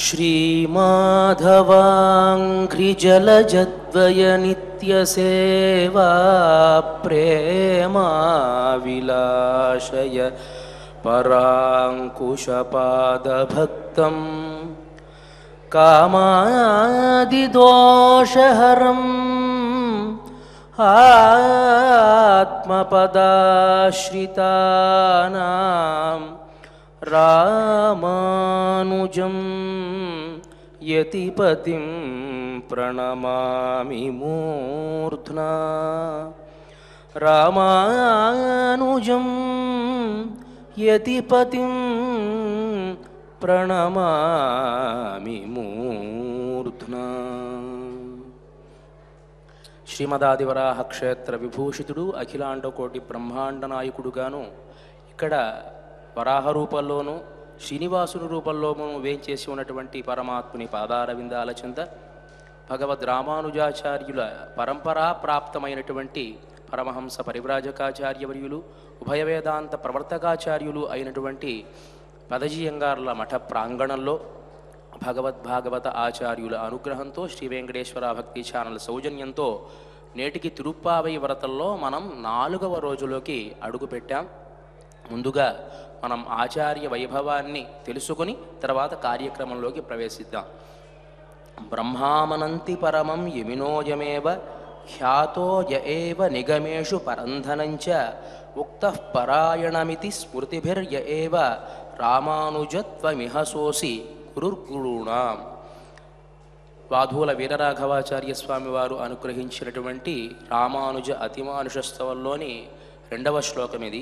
श्रीमाधवाङ्घ्रिजलजद्वयनित्यसेवा प्रेमाविलाशय पराङ्कुशपादभक्तम् कामादिदोषहरम् आत्मपदाश्रितानां रामानुजं यतिपतिं प्रणमामि मूर्ध्ना रामानुजं यतिपतिं ప్రణమామి మూర్ధ్న శ్రీమదాదివరాహ క్షేత్ర విభూషితుడు అఖిలాండకోటి బ్రహ్మాండ నాయకుడుగాను ఇక్కడ వరాహ రూపంలోనూ శ్రీనివాసుని రూపంలోనూ వేంచేసి ఉన్నటువంటి పరమాత్ముని పాదార విందాల చెంత భగవద్ రామానుజాచార్యుల పరంపరా ప్రాప్తమైనటువంటి పరమహంస పరివ్రాజకాచార్యవర్యులు ఉభయ వేదాంత ప్రవర్తకాచార్యులు అయినటువంటి పదజీయంగార్ల మఠ ప్రాంగణంలో భగవద్భాగవత ఆచార్యుల అనుగ్రహంతో శ్రీ వెంకటేశ్వర భక్తి ఛానల్ సౌజన్యంతో నేటికి తిరుప్పావై వ్రతంలో మనం నాలుగవ రోజులోకి అడుగుపెట్టాం ముందుగా మనం ఆచార్య వైభవాన్ని తెలుసుకొని తర్వాత కార్యక్రమంలోకి ప్రవేశిద్దాం బ్రహ్మామనంతి పరమం యమినోయమేవ ఖ్యాతో య ఏవ నిగమేషు పరంధనంచ ఉక్త పరాయణమితి స్మృతిభిర్య ఏవ రామానుజత్వమిహసోసి గురుర్గురుణాం వాధూల వీరరాఘవాచార్య స్వామి వారు అనుగ్రహించినటువంటి రామానుజ అతిమానుషస్తవంలోని రెండవ శ్లోకం ఇది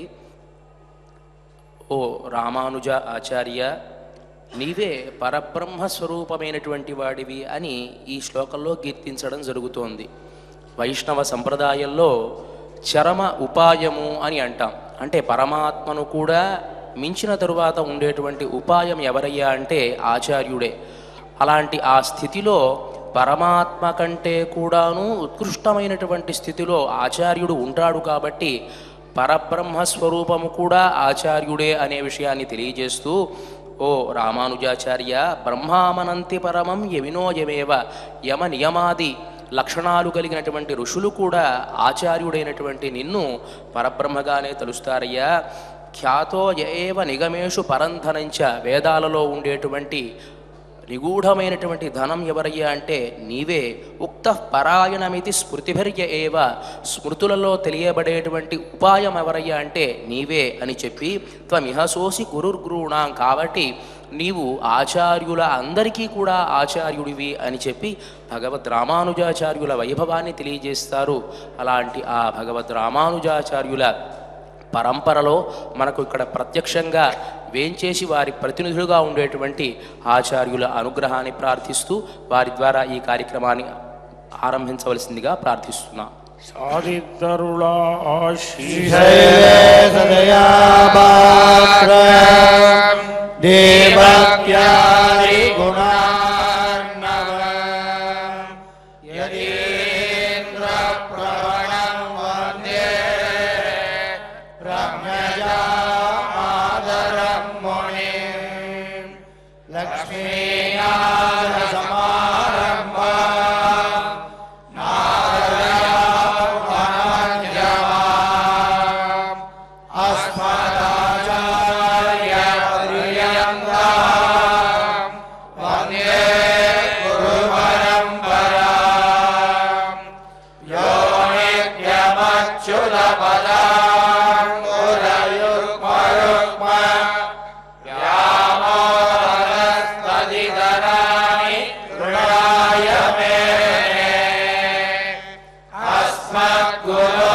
ఓ రామానుజ ఆచార్య నీవే పరబ్రహ్మ స్వరూపమైనటువంటి వాడివి అని ఈ శ్లోకంలో కీర్తించడం జరుగుతోంది వైష్ణవ సంప్రదాయంలో చరమ ఉపాయము అని అంటాం అంటే పరమాత్మను కూడా మించిన తరువాత ఉండేటువంటి ఉపాయం ఎవరయ్యా అంటే ఆచార్యుడే అలాంటి ఆ స్థితిలో పరమాత్మ కంటే కూడాను ఉత్కృష్టమైనటువంటి స్థితిలో ఆచార్యుడు ఉంటాడు కాబట్టి పరబ్రహ్మ స్వరూపము కూడా ఆచార్యుడే అనే విషయాన్ని తెలియజేస్తూ ఓ రామానుజాచార్య బ్రహ్మామనంతి పరమం యమినోయమేవ యమ నియమాది లక్షణాలు కలిగినటువంటి ఋషులు కూడా ఆచార్యుడైనటువంటి నిన్ను పరబ్రహ్మగానే తలుస్తారయ్యా ఖ్యాతో ఏవ నిగమేషు పరంధనంచ వేదాలలో ఉండేటువంటి నిగూఢమైనటువంటి ధనం ఎవరయ్యా అంటే నీవే ఉక్త పరాయణమితి స్మృతిభర్య ఏవ స్మృతులలో తెలియబడేటువంటి ఉపాయం ఎవరయ్యా అంటే నీవే అని చెప్పి త్వమిహసోసి గురుర్గురుణాం కాబట్టి నీవు ఆచార్యుల అందరికీ కూడా ఆచార్యుడివి అని చెప్పి భగవద్ రామానుజాచార్యుల వైభవాన్ని తెలియజేస్తారు అలాంటి ఆ భగవద్ రామానుజాచార్యుల పరంపరలో మనకు ఇక్కడ ప్రత్యక్షంగా వేంచేసి వారి ప్రతినిధులుగా ఉండేటువంటి ఆచార్యుల అనుగ్రహాన్ని ప్రార్థిస్తూ వారి ద్వారా ఈ కార్యక్రమాన్ని ఆరంభించవలసిందిగా ప్రార్థిస్తున్నాం సాదిద్దరుళ ఆశీష దేవత్యాది గుణార్ణవ యదీంద్ర ప్రవణం వందే రమ్యజా మాదరం ముని లక్ష్మీనాథ సమారంభ అస్మదాచార్య పర్యంగా వందే గురు పరంపరా యో నిత్యమచ్యుత పదాంగురయుగ్మయుగ్మ వ్యామోహరస్తదితరాణి హృదయ మే అస్మద్గురో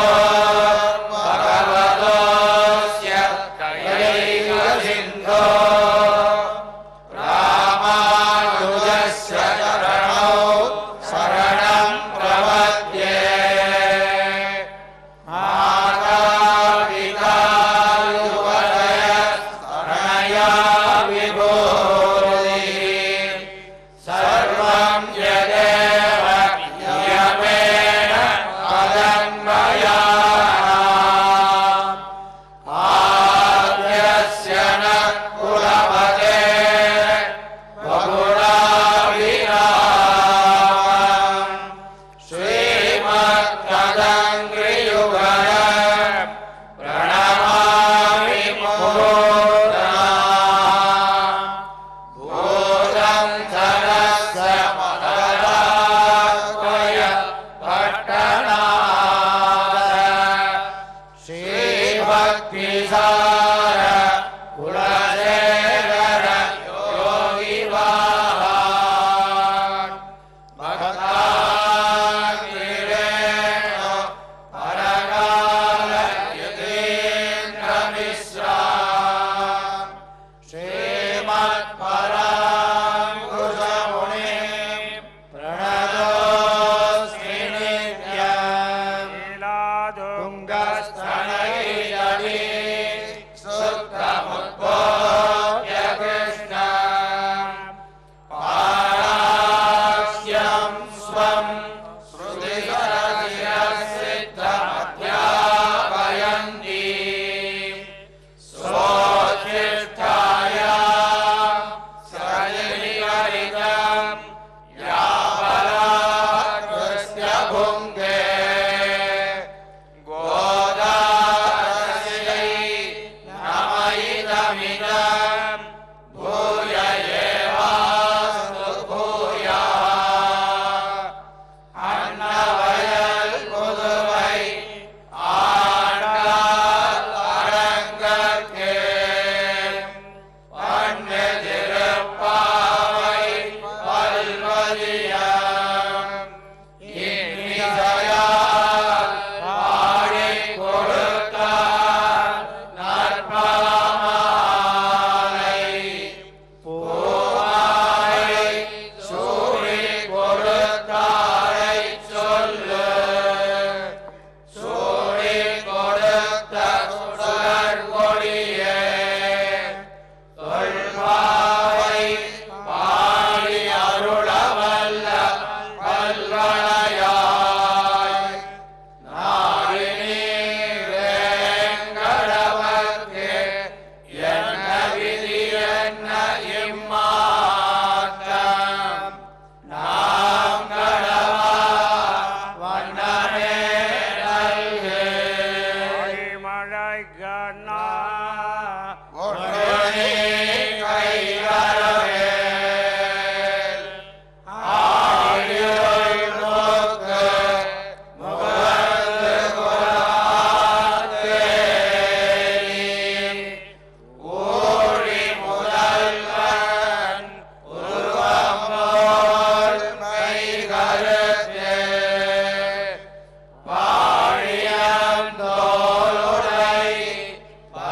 భగవతోస్య దయైక సింధో రామానుజస్య చరణౌ శరణం ప్రపద్యే మాతాపితాయువదయ శరణయా విభూతి సర్వం యదేవ నియమేన పదన్మయా तुङ्गस्तनैरणी सुप्तमुद्बोध्य कृष्णम् पारास्यं स्वं श्रुतिसरसिरसिद्धमध्यापयन्ति स्वोच्छिष्टाया सजनिवरितं या बलाकृष्य भुङ्गे गोदारस्यै नमयिदमिदं भूय एवास्तु भूयः அன்னவயல் புதுவை ஆண்டாள் அரங்கற்கே பண்ணு திருப்பாவை பல்வதியம் இன்னிசையால் பாடிக் கொடுத்தார் நற்பமாலை பூமாலை சூடிக் கொடுத்தாரை சொல்லு சூடிக் கொடுத்த சுடர் கொடியே தொல்வாவை பாடி அருளவல்ல பல்வளையாய் நாடினி வேங்கடவர்க்கு என்ன விதி என்ன இம்மாற்றம் நாம் கடவா வண்ணனே நல்கு மழை கண்ணா ஒன்றே கைவரவேல் ஆடியோய் நோக்கு முகர்ந்து குலாத்தேரி ஓடி முதல்வன் உருவமோல் மைகருத்தே பாழியம் தோளுடை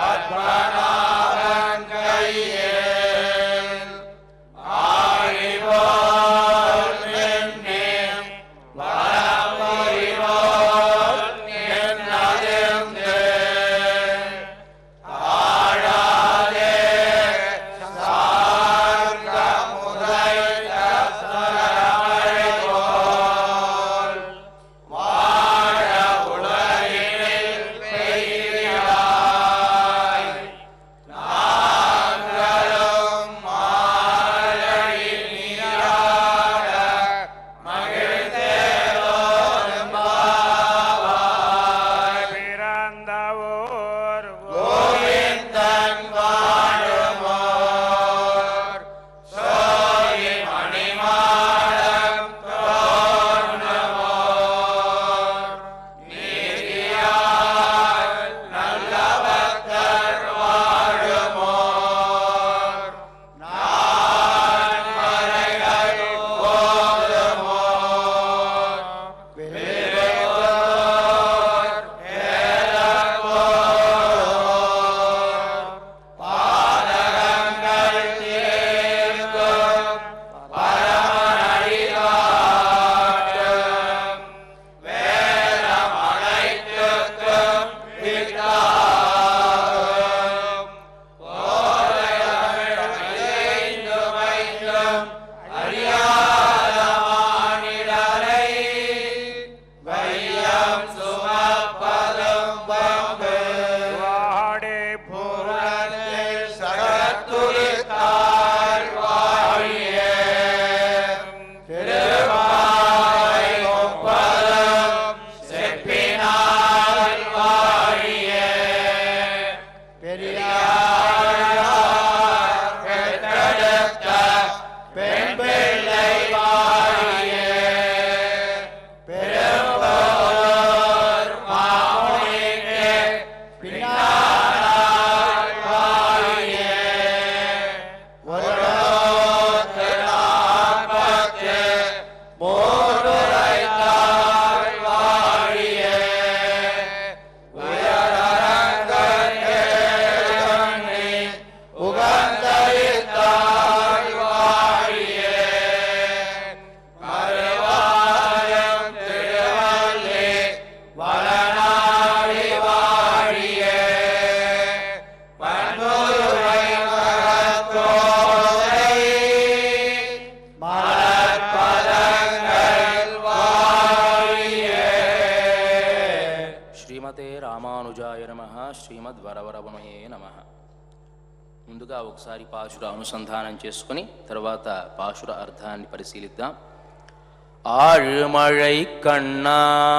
రామానుజాయ నమ శ్రీమద్వరవరవమయే నమ ముందుగా ఒకసారి పాశుర అనుసంధానం చేసుకుని తర్వాత పాశుర అర్థాన్ని పరిశీలిద్దాం ஆழ்மழை கண்ணா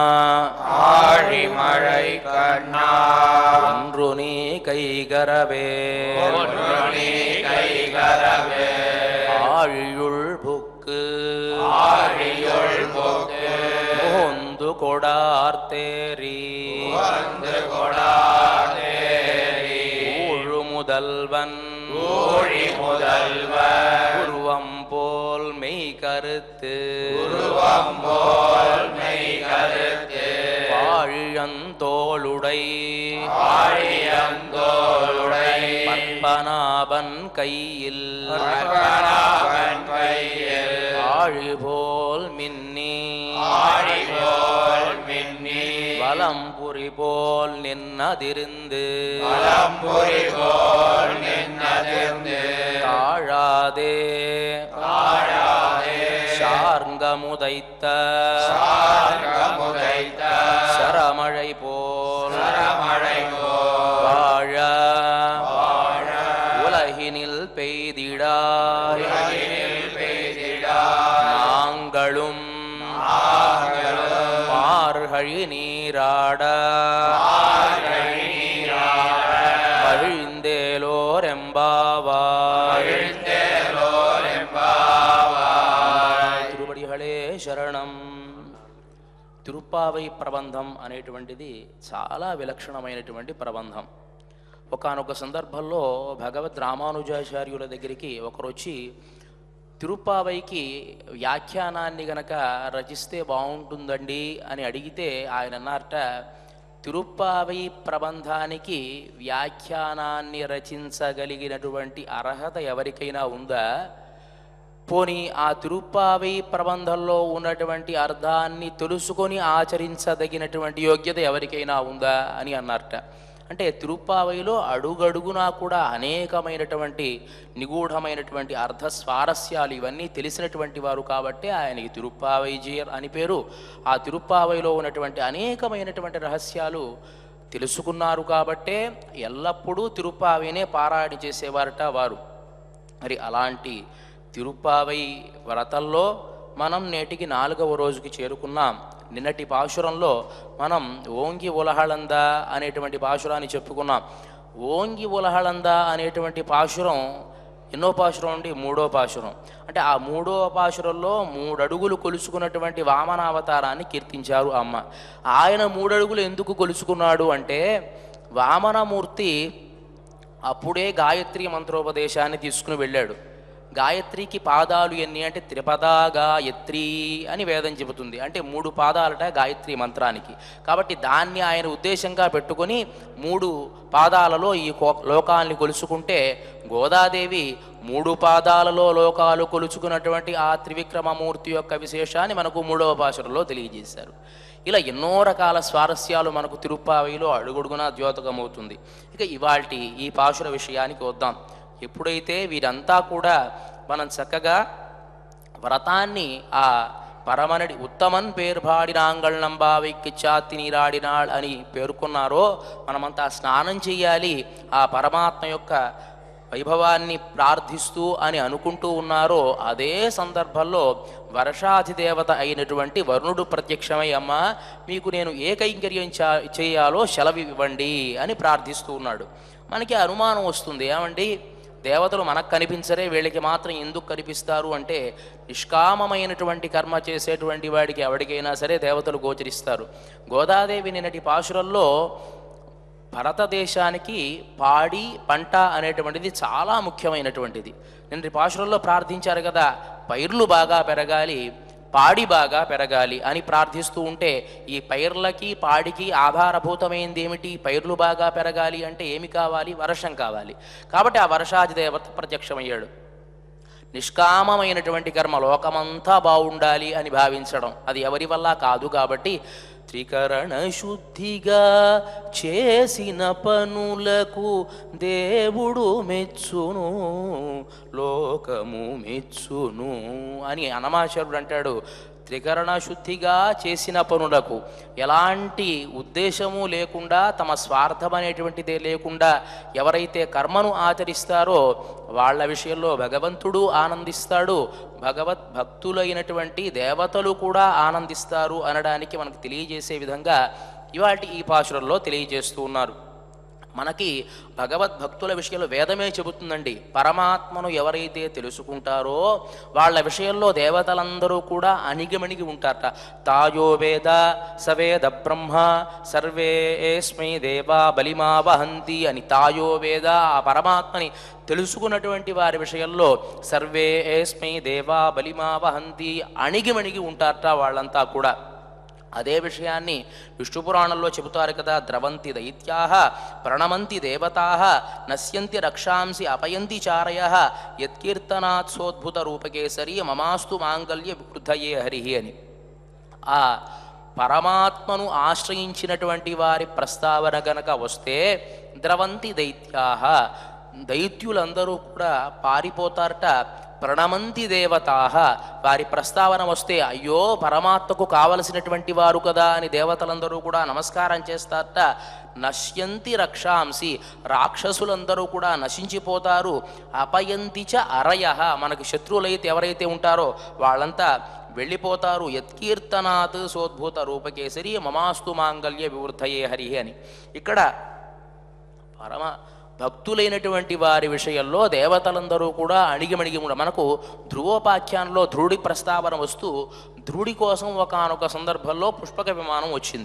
ஆழிமழை கண்ணா ஒன்று நீ கைகரவே ஒன்று நீ கைகரவே ஆழியுள் புக்கு ஆழியுள் போக்கு மோந்து கொடார்த்தேரி வந்து கொடாதேரி ஊழு முதல்வன் ஊழி முதல்வர் உருவம் போல் மெய் கருத்து உருவம் போல் மெய் கருத்து வாழியந்தோளுடை ஆழியந்தோளுடை பத்மநாபன் கையில் பத்மநாபன் கையில் ஆழி போல் மின்னி ஆழி போல் மின்னி வலம்புரி போல் நின்னதிருந்து பலம்புரி போல் நின்னதிர்ந்து தாழாதே தாழாதே சார்ங்கமுதைத்த சார்கமுதைத்த சரமழை போல் சரமழை போல் வாழ வாழ உலகினில் பெய்திடாய் உலகினில் பெய்திடா நாங்களும் நாங்களும் மார்கழி நீராட ஆழ்கழி நீராட மகிழ்ந்தேலோரெம்பாவாய் எழுந்தேலோரெம்பாவாய். తిరుపడిహళే శరణం తిరుప్పావై ప్రబంధం అనేటువంటిది చాలా విలక్షణమైనటువంటి ప్రబంధం ఒకానొక సందర్భంలో భగవద్ రామానుజాచార్యుల దగ్గరికి ఒకరు వచ్చి తిరుప్పావైకి వ్యాఖ్యానాన్ని గనక రచిస్తే బాగుంటుందండి అని అడిగితే ఆయన అన్నారట తిరుప్పావై ప్రబంధానికి వ్యాఖ్యానాన్ని రచించగలిగినటువంటి అర్హత ఎవరికైనా ఉందా పోని ఆ తిరుప్పావై ప్రబంధంలో ఉన్నటువంటి అర్థాన్ని తెలుసుకొని ఆచరించదగినటువంటి యోగ్యత ఎవరికైనా ఉందా అని అన్నారట అంటే తిరుప్పావైలో అడుగడుగునా కూడా అనేకమైనటువంటి నిగూఢమైనటువంటి అర్థ స్వారస్యాలు ఇవన్నీ తెలిసినటువంటి వారు కాబట్టి ఆయనకి తిరుప్పావైజీయర్ అని పేరు ఆ తిరుప్పావైలో ఉన్నటువంటి అనేకమైనటువంటి రహస్యాలు తెలుసుకున్నారు కాబట్టే ఎల్లప్పుడూ తిరుప్పావైనే పారాయణ చేసేవారట వారు మరి అలాంటి తిరుప్పావై వ్రతంలో మనం నేటికి నాలుగవ రోజుకి చేరుకున్నాం నిన్నటి పాశురంలో మనం ఓంగి ఉలహళంద అనేటువంటి పాశురాన్ని చెప్పుకున్నాం ఓంగి ఉలహళంద అనేటువంటి పాశురం ఎన్నో పాశురం అండి మూడో పాశురం అంటే ఆ మూడో పాశురంలో మూడు అడుగులు కొలుసుకున్నటువంటి వామనావతారాన్ని కీర్తించారు అమ్మ ఆయన మూడడుగులు ఎందుకు కొలుసుకున్నాడు అంటే వామనమూర్తి అప్పుడే గాయత్రి మంత్రోపదేశాన్ని తీసుకుని వెళ్ళాడు గాయత్రికి పాదాలు ఎన్ని అంటే త్రిపదా గాయత్రి అని వేదం చెబుతుంది అంటే మూడు పాదాలట గాయత్రి మంత్రానికి కాబట్టి దాన్ని ఆయన ఉద్దేశంగా పెట్టుకొని మూడు పాదాలలో ఈ కో- లోకాల్ని కొలుసుకుంటే గోదాదేవి మూడు పాదాలలో లోకాలు కొలుచుకున్నటువంటి ఆ త్రివిక్రమమూర్తి యొక్క విశేషాన్ని మనకు మూడవ పాశురంలో తెలియజేశారు ఇలా ఎన్నో రకాల స్వారస్యాలు మనకు తిరుప్పావిలో అడుగడుగునా ద్యోతకమవుతుంది ఇక ఇవాల్టి ఈ పాశుర విషయానికి వద్దాం ఎప్పుడైతే వీరంతా కూడా మనం చక్కగా వ్రతాన్ని ఆ పరమనడి ఉత్తమన్ పేర్పాడినాంగళ్ నంబావిక్కి చాతి నీరాడినాళ్ అని పేర్కొన్నారో మనమంతా స్నానం చేయాలి ఆ పరమాత్మ యొక్క వైభవాన్ని ప్రార్థిస్తూ అని అనుకుంటూ ఉన్నారో అదే సందర్భంలో వర్షాధిదేవత అయినటువంటి వరుణుడు ప్రత్యక్షమై అమ్మ మీకు నేను ఏ కైంకర్యం చా- చేయాలో సెలవు ఇవ్వండి అని ప్రార్థిస్తూ ఉన్నాడు మనకి అనుమానం వస్తుంది ఏమండి దేవతలు మనకు కనిపించరే వీళ్ళకి మాత్రం ఎందుకు కనిపిస్తారు అంటే నిష్కామమైనటువంటి కర్మ చేసేటువంటి వాడికి ఎవరికైనా సరే దేవతలు గోచరిస్తారు గోదాదేవి నిన్నటి పాశురంలో భారతదేశానికి పాడి పంట అనేటువంటిది చాలా ముఖ్యమైనటువంటిది నిన్నటి పాశురంలో ప్రార్థించారు కదా పైర్లు బాగా పెరగాలి పాడి బాగా పెరగాలి అని ప్రార్థిస్తూ ఉంటే ఈ పైర్లకి పాడికి ఆధారభూతమైంది ఏమిటి పైర్లు బాగా పెరగాలి అంటే ఏమి కావాలి వర్షం కావాలి కాబట్టి ఆ వర్షాది దేవత ప్రత్యక్షమయ్యాడు నిష్కామమైనటువంటి కర్మ లోకమంతా బాగుండాలి అని భావించడం అది ఎవరి వల్ల కాదు కాబట్టి త్రికరణ శుద్ధిగా చేసిన పనులకు దేవుడు మెచ్చును లోకము మెచ్చును అని అనమాచారుడు అంటాడు త్రికరణ శుద్ధిగా చేసిన పనులకు ఎలాంటి ఉద్దేశము లేకుండా తమ స్వార్థం అనేటువంటిదే లేకుండా ఎవరైతే కర్మను ఆచరిస్తారో వాళ్ళ విషయంలో భగవంతుడు ఆనందిస్తాడు భగవత్ భక్తులైనటువంటి దేవతలు కూడా ఆనందిస్తారు అనడానికి మనకు తెలియజేసే విధంగా ఇవాటి ఈ పాశురంలో తెలియజేస్తూ ఉన్నారు మనకి భగవద్భక్తుల విషయంలో వేదమే చెబుతుందండి పరమాత్మను ఎవరైతే తెలుసుకుంటారో వాళ్ళ విషయంలో దేవతలందరూ కూడా అణిగిమణిగి ఉంటారట తాయో వేద సవేద బ్రహ్మ సర్వేస్మై దేవా బలిమా వహంతి అని తాయో వేద ఆ పరమాత్మని తెలుసుకున్నటువంటి వారి విషయంలో సర్వే ఏస్మై దేవా బలిమా వహంతి అణిగిమణిగి ఉంటారట వాళ్ళంతా కూడా అదే విషయాన్ని విష్ణు పురాణంలో చెబుతారు కదా ద్రవంతి దైత్యాహ ప్రణమంతి దేవతాహ నశ్యంతి రక్షాంసి అపయంతి చారయ యత్కీర్తనాత్సోద్భుత రూపకేసరి మమాస్తు మాంగల్య వివృద్ధయే హరి అని ఆ పరమాత్మను ఆశ్రయించినటువంటి వారి ప్రస్తావన గనక వస్తే ద్రవంతి దైత్యాహ దైత్యులందరూ కూడా పారిపోతారట ప్రణమంతి దేవతాహ వారి ప్రస్తావన వస్తే అయ్యో పరమాత్మకు కావలసినటువంటి వారు కదా అని దేవతలందరూ కూడా నమస్కారం చేస్తారట నశ్యంతి రక్షాంసి రాక్షసులందరూ కూడా నశించిపోతారు అపయంతి చ అరయ మనకి శత్రువులైతే ఎవరైతే ఉంటారో వాళ్ళంతా వెళ్ళిపోతారు యత్కీర్తనాత్ సోద్భూత రూపకేసరి మమాస్తు మాంగల్య వివృద్ధయే హరి అని ఇక్కడ పరమ భక్తులైనటువంటి వారి విషయంలో దేవతలందరూ కూడా అణిగిమణిగి ఉండ మనకు ధ్రువోపాఖ్యానంలో ధ్రువుడి ప్రస్తావన వస్తూ ధ్రువుడి కోసం ఒకనొక సందర్భంలో పుష్పక విమానం వచ్చింది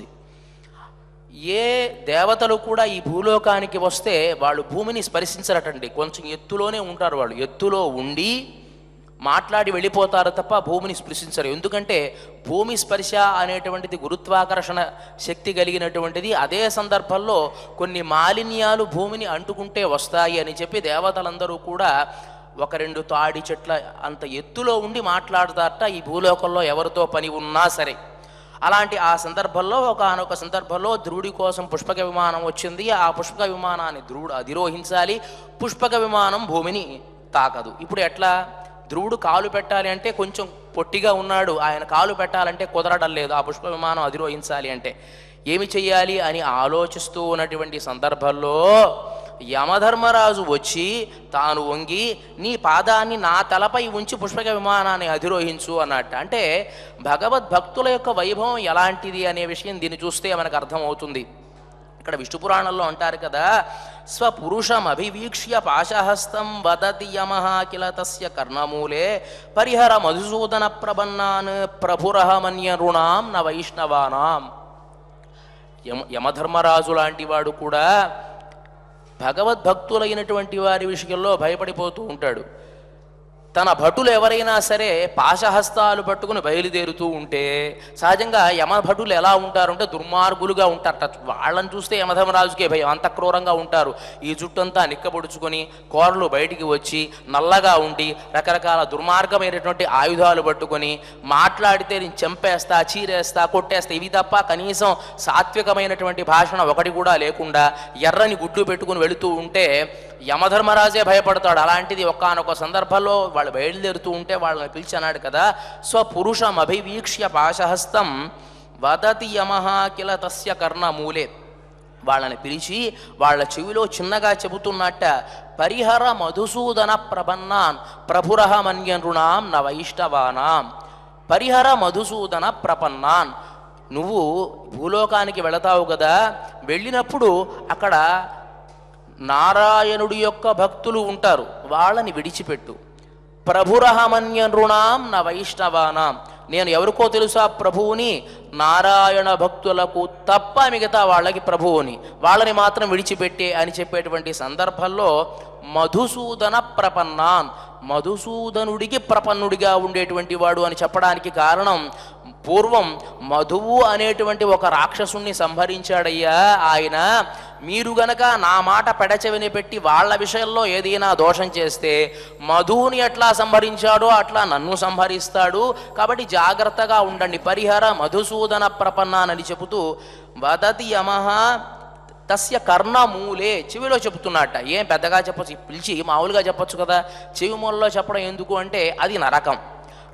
ఏ దేవతలు కూడా ఈ భూలోకానికి వస్తే వాళ్ళు భూమిని స్పర్శించరటండి కొంచెం ఎత్తులోనే ఉంటారు వాళ్ళు ఎత్తులో ఉండి మాట్లాడి వెళ్ళిపోతారు తప్ప భూమిని స్పృశించరు ఎందుకంటే భూమి స్పర్శ అనేటువంటిది గురుత్వాకర్షణ శక్తి కలిగినటువంటిది అదే సందర్భంలో కొన్ని మాలిన్యాలు భూమిని అంటుకుంటే వస్తాయి అని చెప్పి దేవతలందరూ కూడా ఒక రెండు తాడి చెట్ల అంత ఎత్తులో ఉండి మాట్లాడతారట ఈ భూలోకంలో ఎవరితో పని ఉన్నా సరే అలాంటి ఆ సందర్భంలో ఒకనొక సందర్భంలో ధ్రువుడి కోసం పుష్పక విమానం వచ్చింది ఆ పుష్పక విమానాన్ని ధ్రువుడు అధిరోహించాలి పుష్పక విమానం భూమిని తాకదు ఇప్పుడు ఎట్లా ధ్రువుడు కాలు పెట్టాలి అంటే కొంచెం పొట్టిగా ఉన్నాడు ఆయన కాలు పెట్టాలంటే కుదరడం లేదు ఆ పుష్ప విమానం అధిరోహించాలి అంటే ఏమి చెయ్యాలి అని ఆలోచిస్తూ ఉన్నటువంటి సందర్భంలో యమధర్మరాజు వచ్చి తాను వంగి నీ పాదాన్ని నా తలపై ఉంచి పుష్పక విమానాన్ని అధిరోహించు అన్నట్టు అంటే భగవద్భక్తుల యొక్క వైభవం ఎలాంటిది అనే విషయం దీన్ని చూస్తే మనకు అర్థమవుతుంది ఇక్కడ విష్ణు పురాణంలో అంటారు కదా స్వపురుషం అభివీక్ష్య పాశహస్తం వదతి యమ కిల తస్య కర్ణమూలే పరిహర మధుసూదన ప్రబన్నాన్ ప్రభురహ మన్యరుణాం న వైష్ణవానాం యమ యమధర్మరాజు లాంటి వాడు కూడా భగవద్భక్తులైనటువంటి వారి విషయంలో భయపడిపోతూ ఉంటాడు తన భటులు ఎవరైనా సరే పాశహస్తాలు పట్టుకుని బయలుదేరుతూ ఉంటే సహజంగా యమభటులు ఎలా ఉంటారంటే దుర్మార్గులుగా ఉంటారట వాళ్ళని చూస్తే యమధర్మరాజుకే భయం అంత క్రూరంగా ఉంటారు ఈ జుట్టంతా నిక్కబొడుచుకొని కూరలు బయటికి వచ్చి నల్లగా ఉండి రకరకాల దుర్మార్గమైనటువంటి ఆయుధాలు పట్టుకొని మాట్లాడితే నేను చంపేస్తా చీరేస్తా కొట్టేస్తా ఇవి తప్ప కనీసం సాత్వికమైనటువంటి భాషణ ఒకటి కూడా లేకుండా ఎర్రని గుడ్లు పెట్టుకుని వెళుతూ ఉంటే యమధర్మరాజే భయపడతాడు అలాంటిది ఒకానొక సందర్భంలో వాళ్ళు బయలుదేరుతూ ఉంటే వాళ్ళని పిలిచి అన్నాడు కదా స్వపురుషం అభివీక్ష్య పాశహస్తం వదతి యమహ కిల తస్య కర్ణమూలే వాళ్ళని పిలిచి వాళ్ళ చెవిలో చిన్నగా చెబుతున్నట్ట పరిహర మధుసూదన ప్రపన్నాన్ ప్రభురహ మన్యనృణాం న వైష్ణవానాం పరిహర మధుసూదన ప్రపన్నాన్ నువ్వు భూలోకానికి వెళతావు కదా వెళ్ళినప్పుడు అక్కడ నారాయణుడి యొక్క భక్తులు ఉంటారు వాళ్ళని విడిచిపెట్టు ప్రభురహమన్య నృణాం న వైష్ణవానాం నేను ఎవరికో తెలుసా ప్రభువుని నారాయణ భక్తులకు తప్ప మిగతా వాళ్ళకి ప్రభువుని వాళ్ళని మాత్రం విడిచిపెట్టే అని చెప్పేటువంటి సందర్భంలో మధుసూదన ప్రపన్నాన్ మధుసూదనుడికి ప్రపన్నుడిగా ఉండేటువంటి వాడు అని చెప్పడానికి కారణం పూర్వం మధువు అనేటువంటి ఒక రాక్షసుణ్ణి సంహరించాడయ్యా ఆయన మీరు గనక నా మాట పెడచెవిని పెట్టి వాళ్ళ విషయంలో ఏదైనా దోషం చేస్తే మధువుని ఎట్లా సంహరించాడో అట్లా నన్ను సంహరిస్తాడు కాబట్టి జాగ్రత్తగా ఉండండి పరిహర మధుసూదన ప్రపన్నానని చెబుతూ వదతి యమహ తస్య కర్ణమూలే చెవిలో చెబుతున్నట్ట ఏం పెద్దగా చెప్పచ్చు పిలిచి మామూలుగా చెప్పొచ్చు కదా చెవి మూలలో చెప్పడం ఎందుకు అంటే అది నరకం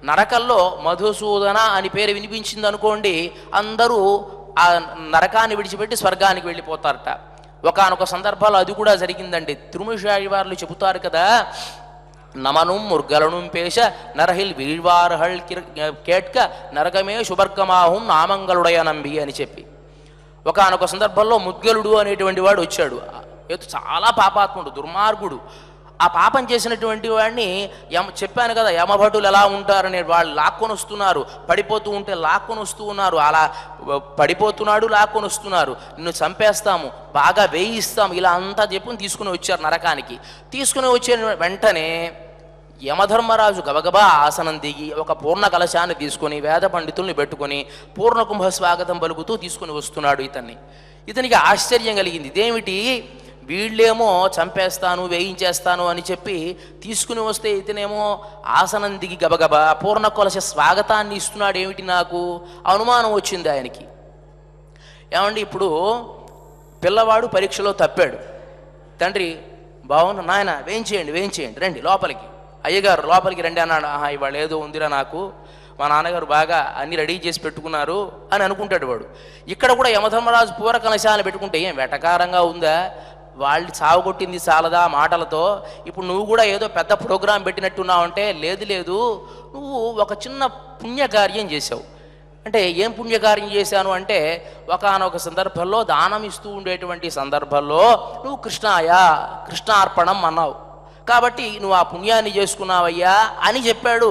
నరకంలో మధుసూదన అని పేరు వినిపించింది అనుకోండి అందరూ ఆ నరకాన్ని విడిచిపెట్టి స్వర్గానికి వెళ్ళిపోతారట ఒకానొక సందర్భాలు అది కూడా జరిగిందండి తిరుమల వారు చెబుతారు కదా నమను ముర్గలనుం పేష నరహిల్ వీర్వార్హల్ కేట్క నరకమే శుభర్గమాహం నామంగళుడయ నంబి అని చెప్పి ఒకానొక సందర్భంలో ముద్గలుడు అనేటువంటి వాడు వచ్చాడు ఏదో చాలా పాపాత్ముడు దుర్మార్గుడు ఆ పాపం చేసినటువంటి వాడిని యమ చెప్పాను కదా యమభటులు ఎలా ఉంటారని వాళ్ళు లాక్కొని వస్తున్నారు పడిపోతూ ఉంటే లాక్కొని వస్తూ ఉన్నారు అలా పడిపోతున్నాడు లాక్కొని వస్తున్నారు నిన్ను చంపేస్తాము బాగా వేయిస్తాము ఇలా అంతా చెప్పి తీసుకుని వచ్చారు నరకానికి తీసుకుని వచ్చే వెంటనే యమధర్మరాజు గబగబా ఆసనం దిగి ఒక పూర్ణ కలశాన్ని తీసుకొని వేద పండితుల్ని పెట్టుకొని పూర్ణ కుంభ స్వాగతం పలుకుతూ తీసుకుని వస్తున్నాడు ఇతన్ని ఇతనికి ఆశ్చర్యం కలిగింది ఇదేమిటి వీళ్ళేమో చంపేస్తాను వేయించేస్తాను అని చెప్పి తీసుకుని వస్తే ఇతనేమో ఆసనం దిగి గబగబా పూర్ణ కొలస స్వాగతాన్ని ఇస్తున్నాడు ఏమిటి నాకు అనుమానం వచ్చింది ఆయనకి ఏమండి ఇప్పుడు పిల్లవాడు పరీక్షలో తప్పాడు తండ్రి బాగున్నా నాయన వేయించేయండి వేయించేయండి రండి లోపలికి అయ్యగారు లోపలికి రండి అన్నాడు ఆహా ఇవాళ ఏదో ఉందిరా నాకు మా నాన్నగారు బాగా అన్ని రెడీ చేసి పెట్టుకున్నారు అని అనుకుంటాడు వాడు ఇక్కడ కూడా యమధర్మరాజు పూర కలశాలను పెట్టుకుంటే ఏం వెటకారంగా ఉందా వాళ్ళు చావగొట్టింది చాలదా మాటలతో ఇప్పుడు నువ్వు కూడా ఏదో పెద్ద ప్రోగ్రాం పెట్టినట్టున్నావు అంటే లేదు లేదు నువ్వు ఒక చిన్న పుణ్యకార్యం చేసావు అంటే ఏం పుణ్యకార్యం చేశాను అంటే ఒకనొక సందర్భంలో దానం ఇస్తూ ఉండేటువంటి సందర్భంలో నువ్వు కృష్ణాయ కృష్ణార్పణం అన్నావు కాబట్టి నువ్వు ఆ పుణ్యాన్ని చేసుకున్నావయ్యా అని చెప్పాడు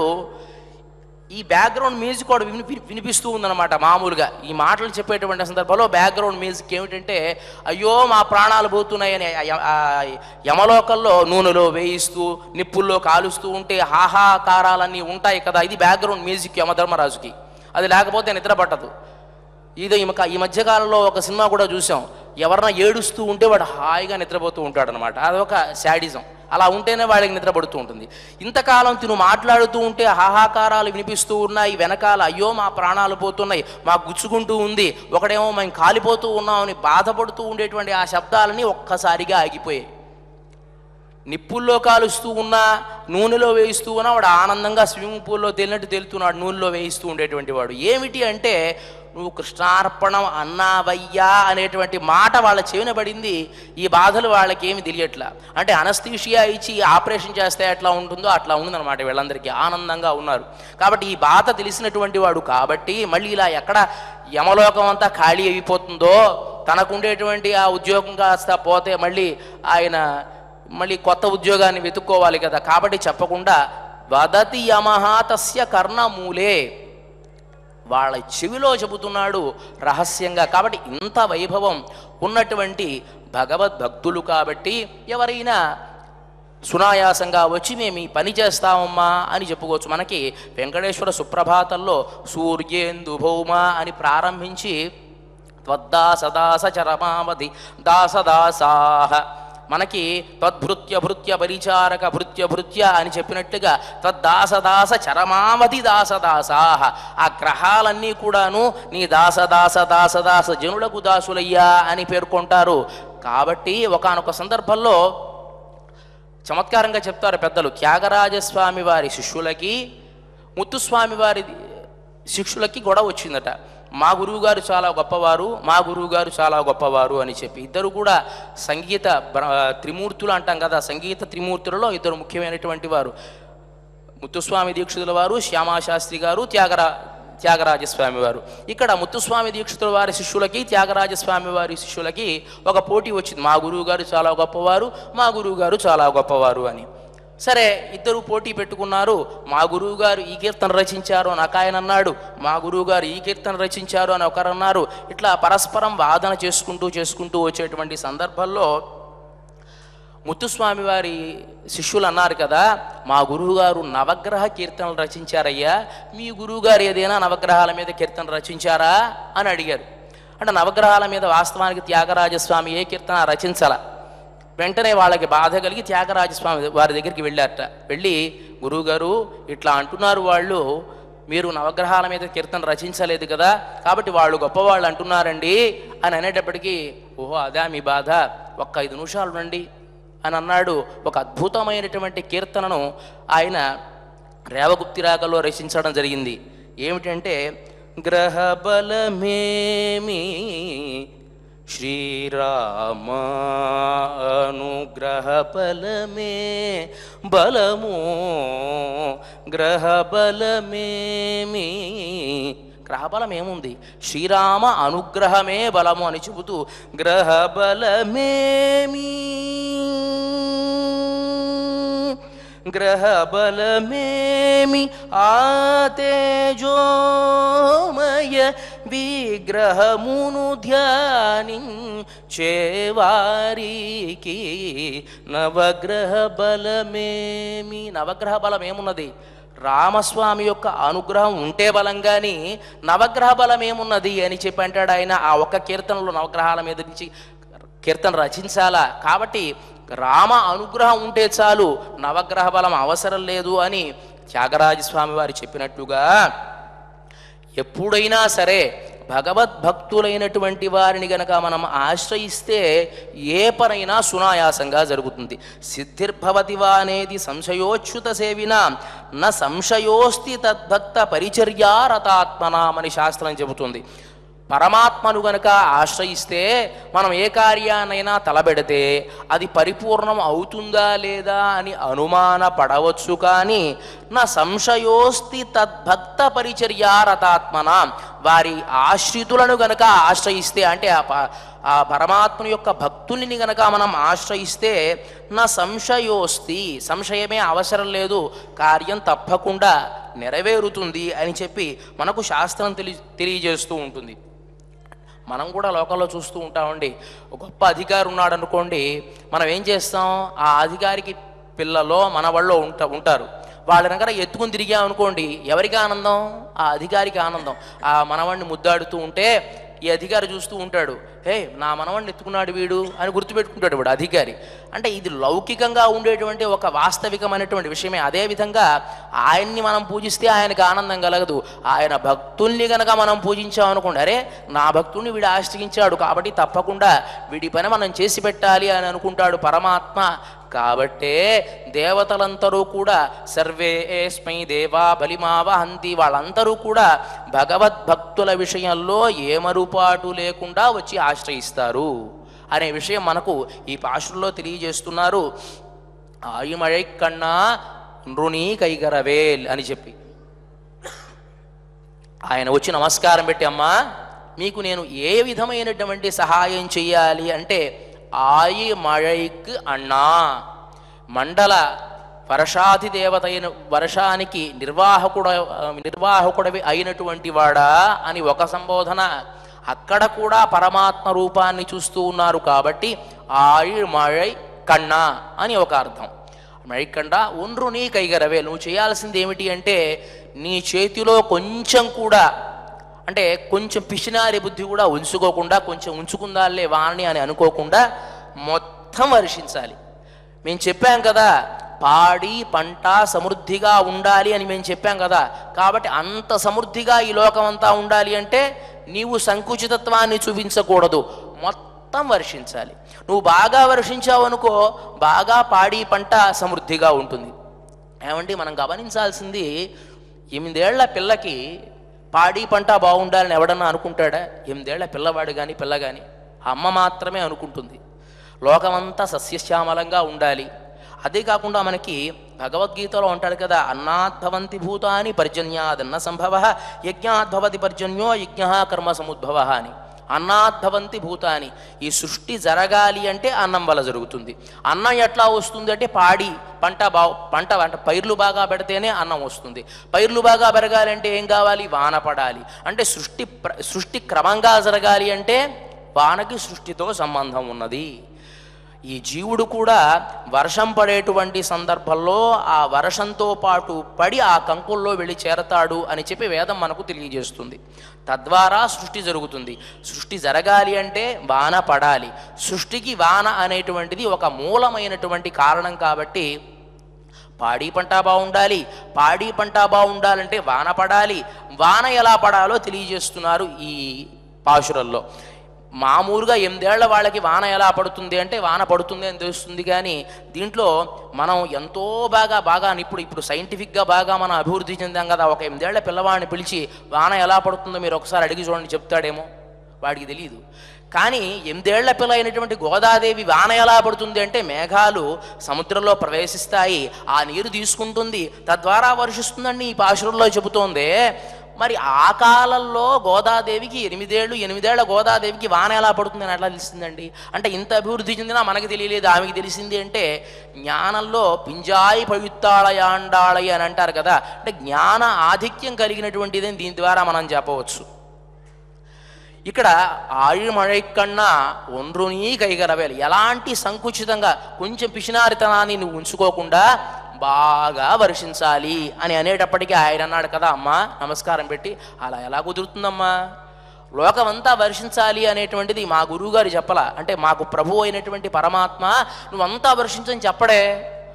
ఈ బ్యాక్గ్రౌండ్ మ్యూజిక్ కూడా విని విని- వినిపిస్తూ ఉందన్నమాట మామూలుగా ఈ మాటలు చెప్పేటువంటి సందర్భంలో బ్యాక్గ్రౌండ్ మ్యూజిక్ ఏమిటంటే అయ్యో మా ప్రాణాలు పోతున్నాయని ఆ య- ఆ యమలోకల్లో నూనెలో వేయిస్తూ నిప్పుల్లో కాలుస్తూ ఉంటే హాహాకారాలన్నీ ఉంటాయి కదా ఇది బ్యాక్గ్రౌండ్ మ్యూజిక్ యమధర్మరాజుకి అది లేకపోతే నిద్ర పట్టదు ఇది ఈ మక- ఈ మధ్యకాలంలో ఒక సినిమా కూడా చూసాం ఎవరన్నా ఏడుస్తూ ఉంటే వాడు హాయిగా నిద్రపోతూ ఉంటాడు అనమాట అదొక శాడిజం అలా ఉంటేనే వాడికి నిద్ర పడుతూ ఉంటుంది ఇంతకాలం తిను మాట్లాడుతూ ఉంటే హాహాకారాలు వినిపిస్తూ ఉన్నాయి వెనకాల అయ్యో మా ప్రాణాలు పోతున్నాయి మా గుచ్చుకుంటూ ఉంది ఒకడేమో మేము కాలిపోతూ ఉన్నామని బాధపడుతూ ఉండేటువంటి ఆ శబ్దాలని ఒక్కసారిగా ఆగిపోయాయి నిప్పుల్లో కాలుస్తూ ఉన్నా నూనెలో వేయిస్తూ ఉన్నా వాడు ఆనందంగా స్విమ్మింగ్ పూల్లో తేలినట్టు తేలుతున్నాడు నూనెలో వేయిస్తూ ఉండేటువంటి వాడు ఏమిటి అంటే నువ్వు కృష్ణార్పణం అన్నావయ్యా అనేటువంటి మాట వాళ్ళ చెవిన పడింది ఈ బాధలు వాళ్ళకి ఏమి తెలియట్లా అంటే అనస్థీషియా ఇచ్చి ఆపరేషన్ చేస్తే ఎట్లా ఉంటుందో అట్లా ఉందన్నమాట వీళ్ళందరికీ ఆనందంగా ఉన్నారు కాబట్టి ఈ బాధ తెలిసినటువంటి వాడు కాబట్టి మళ్ళీ ఇలా ఎక్కడ యమలోకం అంతా ఖాళీ అయిపోతుందో తనకుండేటువంటి ఆ ఉద్యోగం కాస్త పోతే మళ్ళీ ఆయన మళ్ళీ కొత్త ఉద్యోగాన్ని వెతుక్కోవాలి కదా కాబట్టి చెప్పకుండా వదతి యమహ తస్య కర్ణమూలే వాళ్ళ చెవిలో చెబుతున్నాడు రహస్యంగా కాబట్టి ఇంత వైభవం ఉన్నటువంటి భగవద్భక్తులు కాబట్టి ఎవరైనా సునాయాసంగా వచ్చి మేము ఈ పని చేస్తామమ్మా అని చెప్పుకోవచ్చు మనకి వెంకటేశ్వర సుప్రభాతంలో సూర్యేందు భౌమ అని ప్రారంభించి త్వద్దాసదాస చరమావధి దాసదాసాహ మనకి తద్భృత్య భృత్య పరిచారక భృత్య భృత్య అని చెప్పినట్టుగా తద్దాసదాస చరమావధి దాసదాసాహ ఆ గ్రహాలన్నీ కూడాను నీ దాసదాస దాసదాస జనులకు దాసులయ్యా అని పేర్కొంటారు కాబట్టి ఒకానొక సందర్భంలో చమత్కారంగా చెప్తారు పెద్దలు త్యాగరాజస్వామి వారి శిష్యులకి ముత్తుస్వామి వారి శిష్యులకి గొడవ వచ్చిందట మా గురువుగారు చాలా గొప్పవారు మా గురువుగారు చాలా గొప్పవారు అని చెప్పి ఇద్దరు కూడా సంగీత బ్ర- త్రిమూర్తులు అంటాం కదా సంగీత త్రిమూర్తులలో ఇద్దరు ముఖ్యమైనటువంటి వారు ముత్తుస్వామి దీక్షితుల వారు శ్యామాశాస్త్రి గారు త్యాగరా త్యాగరాజస్వామి వారు ఇక్కడ ముత్తుస్వామి దీక్షితుల వారి శిష్యులకి త్యాగరాజస్వామి వారి శిష్యులకి ఒక పోటీ వచ్చింది మా గురువు గారు చాలా గొప్పవారు మా గురువు గారు చాలా గొప్పవారు అని సరే ఇద్దరు పోటీ పెట్టుకున్నారు మా గురువు గారు ఈ కీర్తన రచించారు అని ఒక ఆయన అన్నాడు మా గురువు గారు ఈ కీర్తన రచించారు అని ఒకరు అన్నారు ఇట్లా పరస్పరం వాదన చేసుకుంటూ చేసుకుంటూ వచ్చేటువంటి సందర్భంలో ముత్తుస్వామి వారి శిష్యులు అన్నారు కదా మా గురువుగారు నవగ్రహ కీర్తనలు రచించారయ్యా మీ గురువుగారు ఏదైనా నవగ్రహాల మీద కీర్తన రచించారా అని అడిగారు అంటే నవగ్రహాల మీద వాస్తవానికి త్యాగరాజస్వామి ఏ కీర్తన రచించాల వెంటనే వాళ్ళకి బాధ కలిగి త్యాగరాజస్వామి వారి దగ్గరికి వెళ్ళారట వెళ్ళి గురువుగారు ఇట్లా అంటున్నారు వాళ్ళు మీరు నవగ్రహాల మీద కీర్తన రచించలేదు కదా కాబట్టి వాళ్ళు గొప్పవాళ్ళు అంటున్నారండి అని అనేటప్పటికీ ఓహో అదా మీ బాధ ఒక్క ఐదు నిమిషాలు రండి అని అన్నాడు ఒక అద్భుతమైనటువంటి కీర్తనను ఆయన రేవగుప్తి రాగలో రచించడం జరిగింది ఏమిటంటే గ్రహ బలమేమి శ్రీరామ అనుగ్రహ బలమే బలము గ్రహ బలమేమి గ్రహబలం ఏముంది శ్రీరామ అనుగ్రహమే బలము అని చెబుతూ గ్రహ బలమేమి గ్రహ బలమేమి ఆ తేజోమయ విగ్రహమును ధ్యానించేవారికి నవగ్రహ బలమేమి నవగ్రహ బలం ఏమున్నది రామస్వామి యొక్క అనుగ్రహం ఉంటే బలం కానీ నవగ్రహ బలం ఏమున్నది అని చెప్పి అంటాడు ఆయన ఆ ఒక్క కీర్తనలో నవగ్రహాల మీద నుంచి కీర్తన రచించాలా కాబట్టి రామ అనుగ్రహం ఉంటే చాలు నవగ్రహ బలం అవసరం లేదు అని త్యాగరాజస్వామి వారు చెప్పినట్టుగా ఎప్పుడైనా సరే భగవద్భక్తులైనటువంటి వారిని గనక మనం ఆశ్రయిస్తే ఏ పనైనా సునాయాసంగా జరుగుతుంది సిద్ధిర్భవతి వా అనేది సంశయోచ్యుత సేవిన న సంశయోస్తి తద్భక్త పరిచర్యారతాత్మనామని శాస్త్రం చెబుతుంది పరమాత్మను గనక ఆశ్రయిస్తే మనం ఏ కార్యాన్నైనా తలబెడితే అది పరిపూర్ణం అవుతుందా లేదా అని అనుమాన పడవచ్చు కానీ నా సంశయోస్తి తద్భక్త పరిచర్యారతాత్మన వారి ఆశ్రితులను గనక ఆశ్రయిస్తే అంటే ఆ ప- ఆ పరమాత్మని యొక్క భక్తుల్ని గనక మనం ఆశ్రయిస్తే నా సంశయోస్తి సంశయమే అవసరం లేదు కార్యం తప్పకుండా నెరవేరుతుంది అని చెప్పి మనకు శాస్త్రం తెలి తెలియజేస్తూ ఉంటుంది మనం కూడా లోకంలో చూస్తూ ఉంటామండి ఒక గొప్ప అధికారి ఉన్నాడు అనుకోండి మనం ఏం చేస్తాం ఆ అధికారికి పిల్లలో మన వాళ్ళు ఉంట ఉంటారు వాళ్ళ దగ్గర ఎత్తుకుని తిరిగామనుకోండి ఎవరికి ఆనందం ఆ అధికారికి ఆనందం ఆ మనవాడిని ముద్దాడుతూ ఉంటే ఈ అధికారి చూస్తూ ఉంటాడు హే నా మనవాడిని ఎత్తుకున్నాడు వీడు అని గుర్తుపెట్టుకుంటాడు వాడు అధికారి అంటే ఇది లౌకికంగా ఉండేటువంటి ఒక వాస్తవికమైనటువంటి విషయమే అదేవిధంగా ఆయన్ని మనం పూజిస్తే ఆయనకు ఆనందం కలగదు ఆయన భక్తుల్ని గనక మనం పూజించామనుకోండి అరే నా భక్తుల్ని వీడు ఆశ్రయించాడు కాబట్టి తప్పకుండా వీడి పని మనం చేసి పెట్టాలి అని అనుకుంటాడు పరమాత్మ కాబట్టే దేవతలందరూ కూడా సర్వేస్మై దేవా బలిమావహంతి వాళ్ళందరూ కూడా భగవద్భక్తుల విషయంలో ఏమరుపాటు లేకుండా వచ్చి ఆశ్రయిస్తారు అనే విషయం మనకు ఈ పాశుల్లో తెలియజేస్తున్నారు ఆయుమழை కన్నా నృణీ కైగరవేల్ అని చెప్పి ఆయన వచ్చి నమస్కారం పెట్టి అమ్మా మీకు నేను ఏ విధమైనటువంటి సహాయం చేయాలి అంటే ఆయి మழைక్ అన్నా మండల వర్షాది దేవత అయిన వర్షానికి నిర్వాహకుడ నిర్వాహకుడవి అయినటువంటి వాడా అని ఒక సంబోధన అక్కడ కూడా పరమాత్మ రూపాన్ని చూస్తూ ఉన్నారు కాబట్టి ఆయి మழை కన్నా అని ఒక అర్థం మైకండ ఒండ్రు నీ కైగరవే నువ్వు చేయాల్సింది ఏమిటి అంటే నీ చేతిలో కొంచెం కూడా అంటే కొంచెం పిసినారి బుద్ధి కూడా ఉంచుకోకుండా కొంచెం ఉంచుకుందాలే వాణ్ణి అని అనుకోకుండా మొత్తం వర్షించాలి మేము చెప్పాం కదా పాడి పంట సమృద్ధిగా ఉండాలి అని మేము చెప్పాం కదా కాబట్టి అంత సమృద్ధిగా ఈ లోకం అంతా ఉండాలి అంటే నీవు సంకుచితత్వాన్ని చూపించకూడదు మొత్తం వర్షించాలి నువ్వు బాగా వర్షించావు అనుకో బాగా పాడి పంట సమృద్ధిగా ఉంటుంది ఏమంటే మనం గమనించాల్సింది ఎనిమిదేళ్ల పిల్లకి పాడి పంట బాగుండాలని ఎవడన్నా అనుకుంటాడా ఎనిమిదేళ్ల పిల్లవాడు కానీ పిల్ల కానీ అమ్మ మాత్రమే అనుకుంటుంది లోకమంతా సస్యశ్యామలంగా ఉండాలి అదే కాకుండా మనకి భగవద్గీతలో ఉంటాడు కదా అన్నాద్భవంతి భూతాని పర్జన్యాదన్న సంభవ యజ్ఞాద్భవతి పర్జన్యో యజ్ఞ కర్మ సముద్భవ అని అన్నాద్భవంతి భూతాని ఈ సృష్టి జరగాలి అంటే అన్నం వల్ల జరుగుతుంది అన్నం ఎట్లా వస్తుంది అంటే పాడి పంట బా పంట అంటే పైర్లు బాగా పెడితేనే అన్నం వస్తుంది పైర్లు బాగా పెరగాలంటే ఏం కావాలి వాన పడాలి అంటే సృష్టి ప్ర- సృష్టి క్రమంగా జరగాలి అంటే వానకి సృష్టితో సంబంధం ఉన్నది ఈ జీవుడు కూడా వర్షం పడేటువంటి సందర్భంలో ఆ వర్షంతో పాటు పడి ఆ కంకుల్లో వెళ్ళి చేరతాడు అని చెప్పి వేదం మనకు తెలియజేస్తుంది తద్వారా సృష్టి జరుగుతుంది సృష్టి జరగాలి అంటే వాన పడాలి సృష్టికి వాన అనేటువంటిది ఒక మూలమైనటువంటి కారణం కాబట్టి పాడి పంట బాగుండాలి పాడి పంట బాగుండాలంటే వాన పడాలి వాన ఎలా పడాలో తెలియజేస్తున్నారు ఈ పాశురల్లో మామూలుగా ఎనిమిదేళ్ల వాళ్ళకి వాన ఎలా పడుతుంది అంటే వాన పడుతుంది అని తెలుస్తుంది కానీ దీంట్లో మనం ఎంతో బాగా బాగా ఇప్పుడు ఇప్పుడు సైంటిఫిక్గా బాగా మనం అభివృద్ధి చెందాం కదా ఒక ఎనిమిదేళ్ల పిల్లవాడిని పిలిచి వాన ఎలా పడుతుందో మీరు ఒకసారి అడిగి చూడండి చెప్తాడేమో వాడికి తెలియదు కానీ ఎనిమిదేళ్ల పిల్ల అయినటువంటి గోదాదేవి వాన ఎలా పడుతుంది అంటే మేఘాలు సముద్రంలో ప్రవేశిస్తాయి ఆ నీరు తీసుకుంటుంది తద్వారా వర్షిస్తుందని ఈ పాశురంలో చెబుతోంది మరి ఆ కాలంలో గోదాదేవికి ఎనిమిదేళ్ళు ఎనిమిదేళ్ల గోదాదేవికి వాన ఎలా పడుతుంది అని ఎట్లా తెలిసిందండి అంటే ఇంత అభివృద్ధి చెందినా మనకి తెలియలేదు ఆమెకి తెలిసింది అంటే జ్ఞానంలో పింజాయి పవిత్తాళయాండాళయి అని అంటారు కదా అంటే జ్ఞాన ఆధిక్యం కలిగినటువంటిదని దీని ద్వారా మనం చెప్పవచ్చు ఇక్కడ ఆయుమழை కన్నా ఒండ్రుని కైగరవేలు ఎలాంటి సంకుచితంగా కొంచెం పిసినారితనాన్ని నువ్వు ఉంచుకోకుండా బాగా వర్షించాలి అని అనేటప్పటికీ ఆయన అన్నాడు కదా అమ్మా నమస్కారం పెట్టి అలా ఎలా కుదురుతుందమ్మా లోకమంతా వర్షించాలి అనేటువంటిది మా గురువుగారు చెప్పలా అంటే మాకు ప్రభు అయినటువంటి పరమాత్మ నువ్వంతా వర్షించని చెప్పడే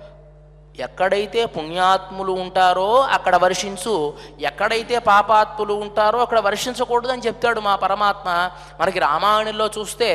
ఎక్కడైతే పుణ్యాత్ములు ఉంటారో అక్కడ వర్షించు ఎక్కడైతే పాపాత్ములు ఉంటారో అక్కడ వర్షించకూడదు అని చెప్తాడు మా పరమాత్మ మనకి రామాయణంలో చూస్తే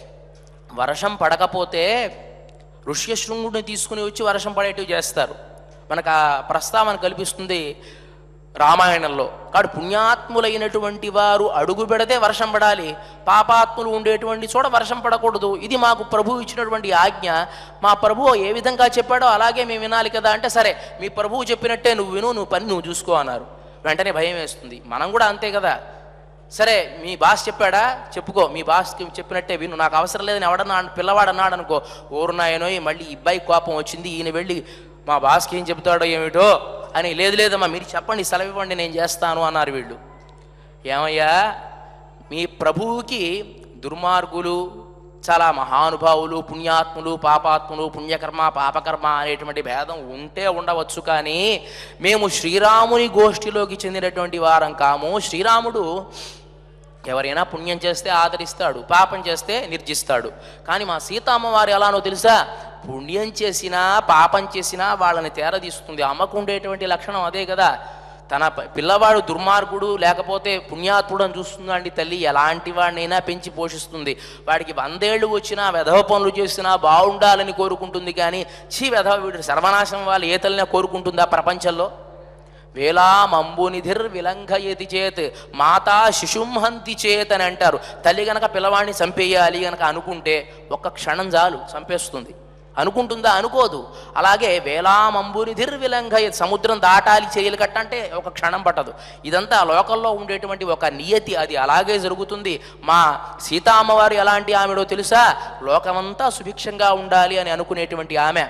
వర్షం పడకపోతే ఋష్యశృంగుడిని తీసుకుని వచ్చి వర్షం పడేటివి చేస్తారు మనకు ఆ ప్రస్తావన కల్పిస్తుంది రామాయణంలో కాబట్టి పుణ్యాత్ములైనటువంటి వారు అడుగు పెడితే వర్షం పడాలి పాపాత్ములు ఉండేటువంటి చోట వర్షం పడకూడదు ఇది మాకు ప్రభు ఇచ్చినటువంటి ఆజ్ఞ మా ప్రభువు ఏ విధంగా చెప్పాడో అలాగే మేము వినాలి కదా అంటే సరే మీ ప్రభువు చెప్పినట్టే నువ్వు విను నువ్వు పని నువ్వు చూసుకో అన్నారు వెంటనే భయం వేస్తుంది మనం కూడా అంతే కదా సరే మీ బాస్ చెప్పాడా చెప్పుకో మీ బాస్కి చెప్పినట్టే విను నాకు అవసరం లేదని ఎవడన్నా పిల్లవాడు అన్నాడు అనుకో ఊరునాయనో మళ్ళీ ఈ అబ్బాయి కోపం వచ్చింది ఈయన వెళ్ళి మా బాస్కి ఏం చెప్తాడో ఏమిటో అని లేదు లేదమ్మా మీరు చెప్పండి సెలవు ఇవ్వండి నేను చేస్తాను అన్నారు వీళ్ళు ఏమయ్యా మీ ప్రభువుకి దుర్మార్గులు చాలా మహానుభావులు పుణ్యాత్ములు పాపాత్ములు పుణ్యకర్మ పాపకర్మ అనేటువంటి భేదం ఉంటే ఉండవచ్చు కానీ మేము శ్రీరాముని గోష్ఠిలోకి చెందినటువంటి వారం కాము శ్రీరాముడు ఎవరైనా పుణ్యం చేస్తే ఆదరిస్తాడు పాపం చేస్తే నిర్జిస్తాడు కానీ మా సీతమ్మ వారు ఎలానో తెలుసా పుణ్యం చేసినా పాపం చేసినా వాళ్ళని తేరదీస్తుంది అమ్మకు ఉండేటువంటి లక్షణం అదే కదా తన ప- పిల్లవాడు దుర్మార్గుడు లేకపోతే పుణ్యాత్ముడు అని చూస్తుందండి తల్లి ఎలాంటి వాడినైనా పెంచి పోషిస్తుంది వాడికి వందేళ్ళు వచ్చినా వెధవ పనులు చేసినా బాగుండాలని కోరుకుంటుంది కానీ చీ వెధవ వీడు సర్వనాశనం వాళ్ళు ఏ తల్లినా కోరుకుంటుందా ప్రపంచంలో వేలామంబునిధిర్ విలంఘయతి చేత్ మాతా శిశుంహంతి చేత్ అని అంటారు తల్లి గనక పిల్లవాడిని చంపేయాలి గనక అనుకుంటే ఒక్క క్షణం చాలు చంపేస్తుంది అనుకుంటుందా అనుకోదు అలాగే వేలామంబునిధిర్ విలంఘయత్ సముద్రం దాటాలి చేయలు కట్టంటే ఒక క్షణం పట్టదు ఇదంతా లోకంలో ఉండేటువంటి ఒక నియతి అది అలాగే జరుగుతుంది మా సీతా అమ్మవారు ఎలాంటి ఆమెడో తెలుసా లోకమంతా సుభిక్షంగా ఉండాలి అని అనుకునేటువంటి ఆమె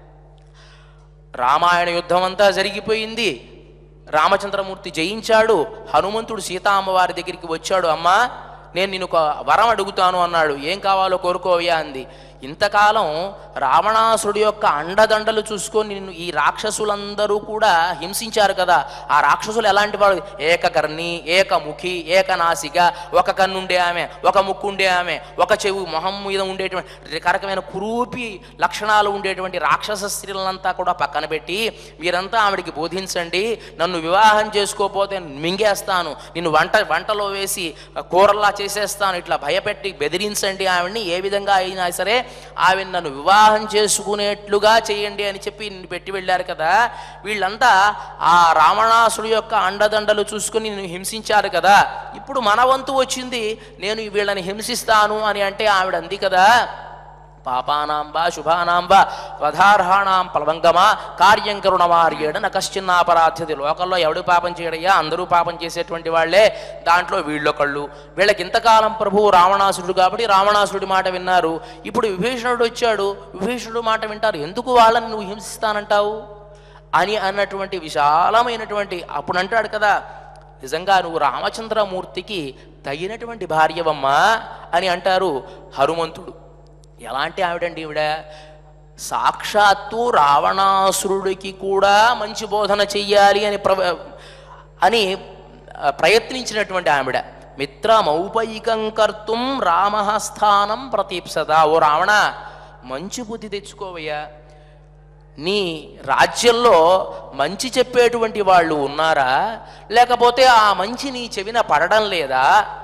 రామాయణ యుద్ధం అంతా జరిగిపోయింది రామచంద్రమూర్తి జయించాడు హనుమంతుడు సీతా అమ్మవారి దగ్గరికి వచ్చాడు అమ్మా నేను నిన్ను ఒక వరం అడుగుతాను అన్నాడు ఏం కావాలో కోరుకోవయ్యా అంది ఇంతకాలం రావణాసుడి యొక్క అండదండలు చూసుకొని నిన్ను ఈ రాక్షసులందరూ కూడా హింసించారు కదా ఆ రాక్షసులు ఎలాంటి వాడు ఏకకర్ణి ఏకముఖి ఏకనాసిక ఒక కన్నుండే ఆమె ఒక ముక్కుండే ఆమె ఒక చెవు మొహం మీద ఉండేటువంటి రకరకమైన కురూపి లక్షణాలు ఉండేటువంటి రాక్షస స్త్రీలంతా కూడా పక్కన పెట్టి మీరంతా ఆవిడికి బోధించండి నన్ను వివాహం చేసుకోపోతే మింగేస్తాను నిన్ను వంట వంటలో వేసి కూరల్లా చేసేస్తాను ఇట్లా భయపెట్టి బెదిరించండి ఆవిడ్ని ఏ విధంగా అయినా సరే ఆవిడ నన్ను వివాహం చేసుకునేట్లుగా చేయండి అని చెప్పి నిన్ను పెట్టి వెళ్ళారు కదా వీళ్ళంతా ఆ రావణాసుడు యొక్క అండదండలు చూసుకుని నిన్ను హింసించారు కదా ఇప్పుడు మన వంతు వచ్చింది నేను వీళ్ళని హింసిస్తాను అని అంటే ఆవిడ అంది కదా పాపానాంబ శుభానాంబ వధార్హాణాం ప్లవంగమా కార్యం కరుణమార్యేడ నకశ్చిన్నాపరాధ్యది లోకంలో ఎవడు పాపం చేయడయ్యా అందరూ పాపం చేసేటువంటి వాళ్ళే దాంట్లో వీళ్ళొకళ్ళు వీళ్ళకి ఇంతకాలం ప్రభువు రావణాసురుడు కాబట్టి రావణాసురుడి మాట విన్నారు ఇప్పుడు విభీషణుడు వచ్చాడు విభీషణుడు మాట వింటారు ఎందుకు వాళ్ళని నువ్వు హింసిస్తానంటావు అని అన్నటువంటి విశాలమైనటువంటి అప్పుడు అంటాడు కదా నిజంగా నువ్వు రామచంద్రమూర్తికి తగినటువంటి భార్యవమ్మా అని అంటారు హనుమంతుడు ఎలాంటి ఆవిడండి ఈవిడ సాక్షాత్తు రావణాసురుడికి కూడా మంచి బోధన చెయ్యాలి అని ప్ర అని ఆ, ప్రయత్నించినటువంటి ఆవిడ మిత్రమౌపైకం కర్తుం రామస్థానం ప్రతీప్సత ఓ రావణ మంచి బుద్ధి తెచ్చుకోవయ్యా నీ రాజ్యంలో మంచి చెప్పేటువంటి వాళ్ళు ఉన్నారా లేకపోతే ఆ మంచి నీ చెవిన పడడం లేదా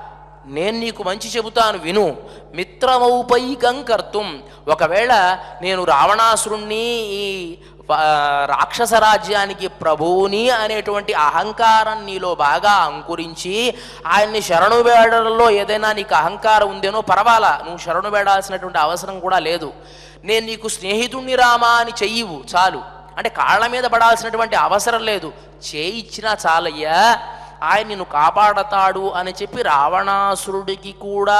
నేను నీకు మంచి చెబుతాను విను మిత్రమౌపైకం కర్తుం ఒకవేళ నేను రావణాసురుణ్ణి ఈ ప- రాక్షస రాజ్యానికి ప్రభువుని అనేటువంటి అహంకారం నీలో బాగా అంకురించి ఆయన్ని శరణు వేడలలో ఏదైనా నీకు అహంకారం ఉందేనో పర్వాలా నువ్వు శరణు వేడాల్సినటువంటి అవసరం కూడా లేదు నేను నీకు స్నేహితుణ్ణి రామా అని చెయ్యివు చాలు అంటే కాళ్ళ మీద పడాల్సినటువంటి అవసరం లేదు చేయిచ్చినా చాలయ్యా ఆయన నిన్ను కాపాడతాడు అని చెప్పి రావణాసురుడికి కూడా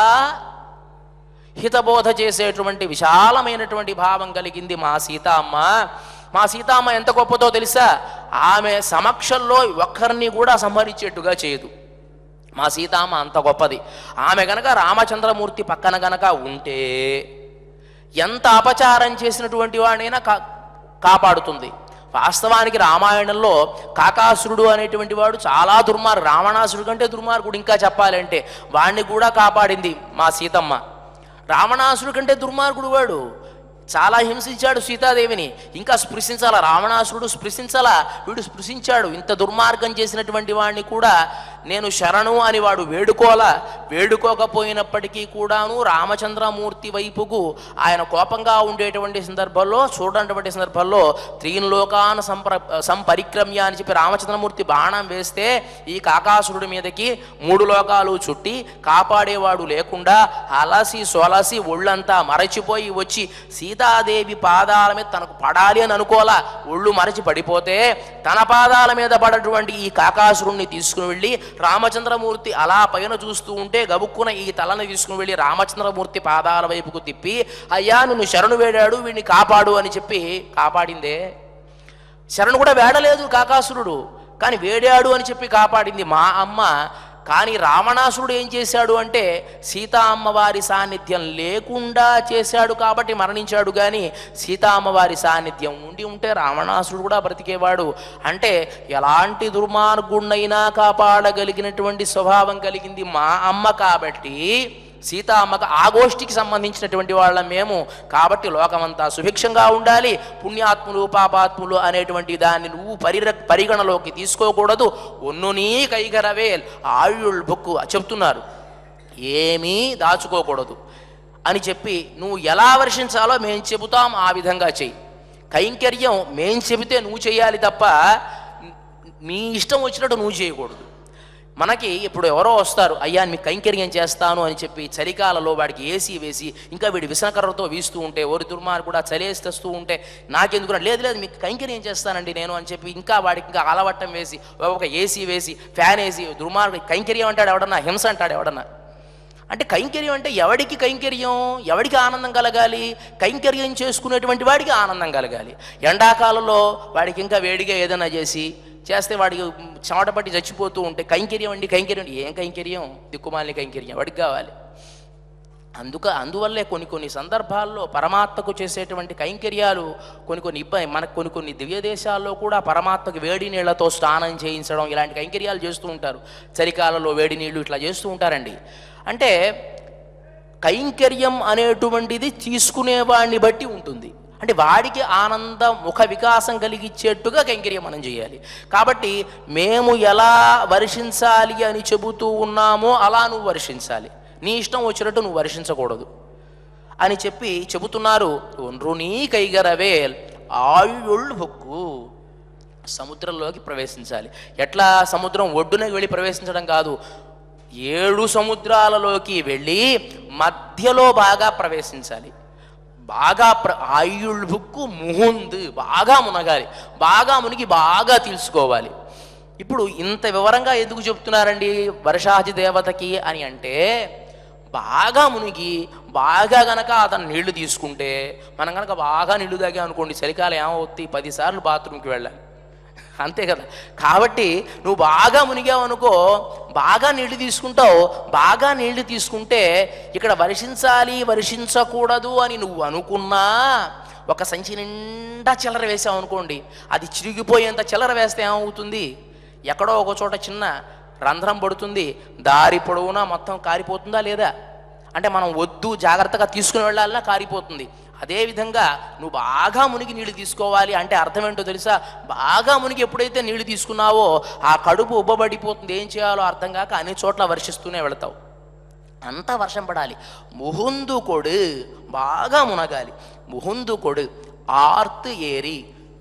హితబోధ చేసేటువంటి విశాలమైనటువంటి భావం కలిగింది మా సీతమ్మ మా సీతమ్మ ఎంత గొప్పదో తెలుసా ఆమె సమక్షంలో ఒక్కరిని కూడా సంహరించేట్టుగా చేయదు మా సీతమ్మ అంత గొప్పది ఆమె గనక రామచంద్రమూర్తి పక్కన గనక ఉంటే ఎంత అపచారం చేసినటువంటి వాడినైనా కా కాపాడుతుంది వాస్తవానికి రామాయణంలో కాకాసురుడు అనేటువంటి వాడు చాలా దుర్మార్గు రావణాసురుడు కంటే దుర్మార్గుడు ఇంకా చెప్పాలంటే వాణ్ణి కూడా కాపాడింది మా సీతమ్మ రావణాసురుడు కంటే దుర్మార్గుడు వాడు చాలా హింసించాడు సీతాదేవిని ఇంకా స్పృశించాల రావణాసురుడు స్పృశించాలా వీడు స్పృశించాడు ఇంత దుర్మార్గం చేసినటువంటి వాడిని కూడా నేను శరణు అని వాడు వేడుకోలా వేడుకోకపోయినప్పటికీ కూడాను రామచంద్రమూర్తి వైపుకు ఆయన కోపంగా ఉండేటువంటి సందర్భంలో చూడనటువంటి సందర్భంలో త్రీన్లోకాన సంప్ర సంపరిక్రమ్య అని చెప్పి రామచంద్రమూర్తి బాణం వేస్తే ఈ కాకాసురుడి మీదకి మూడు లోకాలు చుట్టి కాపాడేవాడు లేకుండా అలసి సొలసి ఒళ్ళంతా మరచిపోయి వచ్చి సీతాదేవి పాదాల మీద తనకు పడాలి అని అనుకోలా ఒళ్ళు మరచి పడిపోతే తన పాదాల మీద పడటువంటి ఈ కాకాసురుణ్ణి తీసుకుని వెళ్ళి రామచంద్రమూర్తి అలా పైన చూస్తూ ఉంటే గబుక్కున ఈ తలని తీసుకుని వెళ్ళి రామచంద్రమూర్తి పాదాల వైపుకు తిప్పి అయ్యా నిన్ను శరణు వేడాడు వీడిని కాపాడు అని చెప్పి కాపాడిందే శరణు కూడా వేడలేదు కాకాసురుడు కానీ వేడాడు అని చెప్పి కాపాడింది మా అమ్మ కానీ రావణాసురుడు ఏం చేశాడు అంటే సీతా అమ్మవారి సాన్నిధ్యం లేకుండా చేశాడు కాబట్టి మరణించాడు కానీ సీతా అమ్మవారి సాన్నిధ్యం ఉండి ఉంటే రావణాసురుడు కూడా బ్రతికేవాడు అంటే ఎలాంటి దుర్మార్గుణ్ణైనా కాపాడగలిగినటువంటి స్వభావం కలిగింది మా అమ్మ కాబట్టి సీతా అమ్మకు ఆ గోష్ఠికి సంబంధించినటువంటి వాళ్ళం మేము కాబట్టి లోకమంతా సుభిక్షంగా ఉండాలి పుణ్యాత్ములు పాపాత్ములు అనేటువంటి దాన్ని నువ్వు పరిర పరిగణలోకి తీసుకోకూడదు ఒన్ను నీ కైగరవేల్ ఆయుళ్ బుక్కు చెప్తున్నారు ఏమీ దాచుకోకూడదు అని చెప్పి నువ్వు ఎలా వర్షించాలో మేము చెబుతాం ఆ విధంగా చెయ్యి కైంకర్యం మేం చెబితే నువ్వు చేయాలి తప్ప నీ ఇష్టం వచ్చినట్టు నువ్వు చేయకూడదు మనకి ఇప్పుడు ఎవరో వస్తారు అయ్యా మీకు కైంకర్యం చేస్తాను అని చెప్పి చలికాలలో వాడికి ఏసీ వేసి ఇంకా వీడి విసనకర్రతో వీస్తూ ఉంటే ఓరి దుర్మార్ కూడా చలేసి తెస్తూ ఉంటే నాకెందుకు లేదు లేదు మీకు కైంకర్యం చేస్తానండి నేను అని చెప్పి ఇంకా వాడికి ఇంకా అలవట్టం వేసి ఒక ఏసీ వేసి ఫ్యాన్ వేసి దుర్మార్గు కైంకర్యం అంటాడు ఎవడన్నా హింస అంటాడు ఎవడన్నా అంటే కైంకర్యం అంటే ఎవడికి కైంకర్యం ఎవడికి ఆనందం కలగాలి కైంకర్యం చేసుకునేటువంటి వాడికి ఆనందం కలగాలి ఎండాకాలంలో వాడికి ఇంకా వేడిగా ఏదైనా చేసి చేస్తే వాడికి చెమట పట్టి చచ్చిపోతూ ఉంటే కైంకర్యం అండి కైంకర్యం అండి ఏం కైంకర్యం దిక్కుమాలిన కైంకర్యం వాడికి కావాలి అందుక అందువల్లే కొన్ని కొన్ని సందర్భాల్లో పరమాత్మకు చేసేటువంటి కైంకర్యాలు కొన్ని కొన్ని ఇబ్బంది మనకు కొన్ని కొన్ని దివ్య దేశాల్లో కూడా పరమాత్మకు వేడి నీళ్లతో స్నానం చేయించడం ఇలాంటి కైంకర్యాలు చేస్తూ ఉంటారు చలికాలంలో వేడి నీళ్లు ఇట్లా చేస్తూ ఉంటారండి అంటే కైంకర్యం అనేటువంటిది తీసుకునేవాడిని బట్టి ఉంటుంది అంటే వాడికి ఆనందం ముఖ వికాసం కలిగించేట్టుగా కైంకర్యం మనం చేయాలి కాబట్టి మేము ఎలా వర్షించాలి అని చెబుతూ ఉన్నామో అలా నువ్వు వర్షించాలి నీ ఇష్టం వచ్చినట్టు నువ్వు వర్షించకూడదు అని చెప్పి చెబుతున్నారు ఒన్రునీ కైగరవేల్ ఆయుళ్ళు హొక్కు సముద్రంలోకి ప్రవేశించాలి ఎట్లా సముద్రం ఒడ్డునకి వెళ్ళి ప్రవేశించడం కాదు ఏడు సముద్రాలలోకి వెళ్ళి మధ్యలో బాగా ప్రవేశించాలి బాగా ప్ర ఆయుళ్ళుకు ముహుంద్ బాగా మునగాలి బాగా మునిగి బాగా తెలుసుకోవాలి ఇప్పుడు ఇంత వివరంగా ఎందుకు చెప్తున్నారండి వర్షాది దేవతకి అని అంటే బాగా మునిగి బాగా గనక అతను నీళ్లు తీసుకుంటే మనం గనక బాగా నీళ్లు తాగా అనుకోండి చలికాలం ఏమవుతుంది పదిసార్లు బాత్రూమ్కి వెళ్ళాలి అంతే కదా కాబట్టి నువ్వు బాగా మునిగావు అనుకో బాగా నీళ్లు తీసుకుంటావు బాగా నీళ్లు తీసుకుంటే ఇక్కడ వర్షించాలి వర్షించకూడదు అని నువ్వు అనుకున్నా ఒక సంచి నిండా చిల్లర వేసావు అనుకోండి అది చిరిగిపోయేంత చిల్లర వేస్తే ఏమవుతుంది ఎక్కడో ఒక చోట చిన్న రంధ్రం పడుతుంది దారి పొడవునా మొత్తం కారిపోతుందా లేదా అంటే మనం వద్దు జాగ్రత్తగా తీసుకుని వెళ్ళాలన్నా కారిపోతుంది అదేవిధంగా నువ్వు బాగా మునిగి నీళ్లు తీసుకోవాలి అంటే అర్థం ఏంటో తెలుసా బాగా మునిగి ఎప్పుడైతే నీళ్లు తీసుకున్నావో ఆ కడుపు ఉబ్బబడిపోతుంది ఏం చేయాలో అర్థం కాక అన్ని చోట్ల వర్షిస్తూనే వెళతావు అంతా వర్షం పడాలి ముహుందు కొడు బాగా మునగాలి ముహుందు కొడు ఆర్త్ ఏరి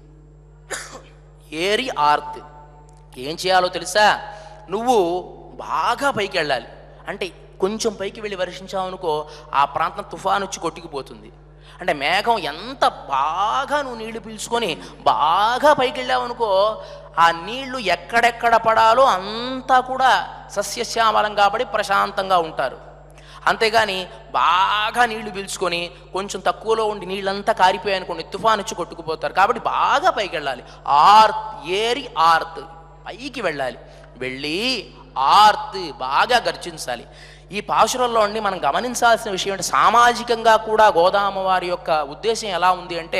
ఏరి ఆర్త్ ఏం చేయాలో తెలుసా నువ్వు బాగా పైకి వెళ్ళాలి అంటే కొంచెం పైకి వెళ్ళి వర్షించావనుకో ఆ ప్రాంతం తుఫాను వచ్చి కొట్టుకుపోతుంది అంటే మేఘం ఎంత బాగా నువ్వు నీళ్లు పీల్చుకొని బాగా పైకి వెళ్ళావనుకో ఆ నీళ్లు ఎక్కడెక్కడ పడాలో అంతా కూడా సస్యశ్యామలం కాబట్టి ప్రశాంతంగా ఉంటారు అంతేగాని బాగా నీళ్లు పీల్చుకొని కొంచెం తక్కువలో ఉండి నీళ్ళంతా కారిపోయాయి అనుకోండి తుఫాన్ వచ్చి కొట్టుకుపోతారు కాబట్టి బాగా పైకి వెళ్ళాలి ఆర్త్ ఏరి ఆర్త్ పైకి వెళ్ళాలి వెళ్ళి ఆర్త్ బాగా గర్జించాలి ఈ పాశురంలో ఉండి మనం గమనించాల్సిన విషయం అంటే సామాజికంగా కూడా గోదామ వారి యొక్క ఉద్దేశం ఎలా ఉంది అంటే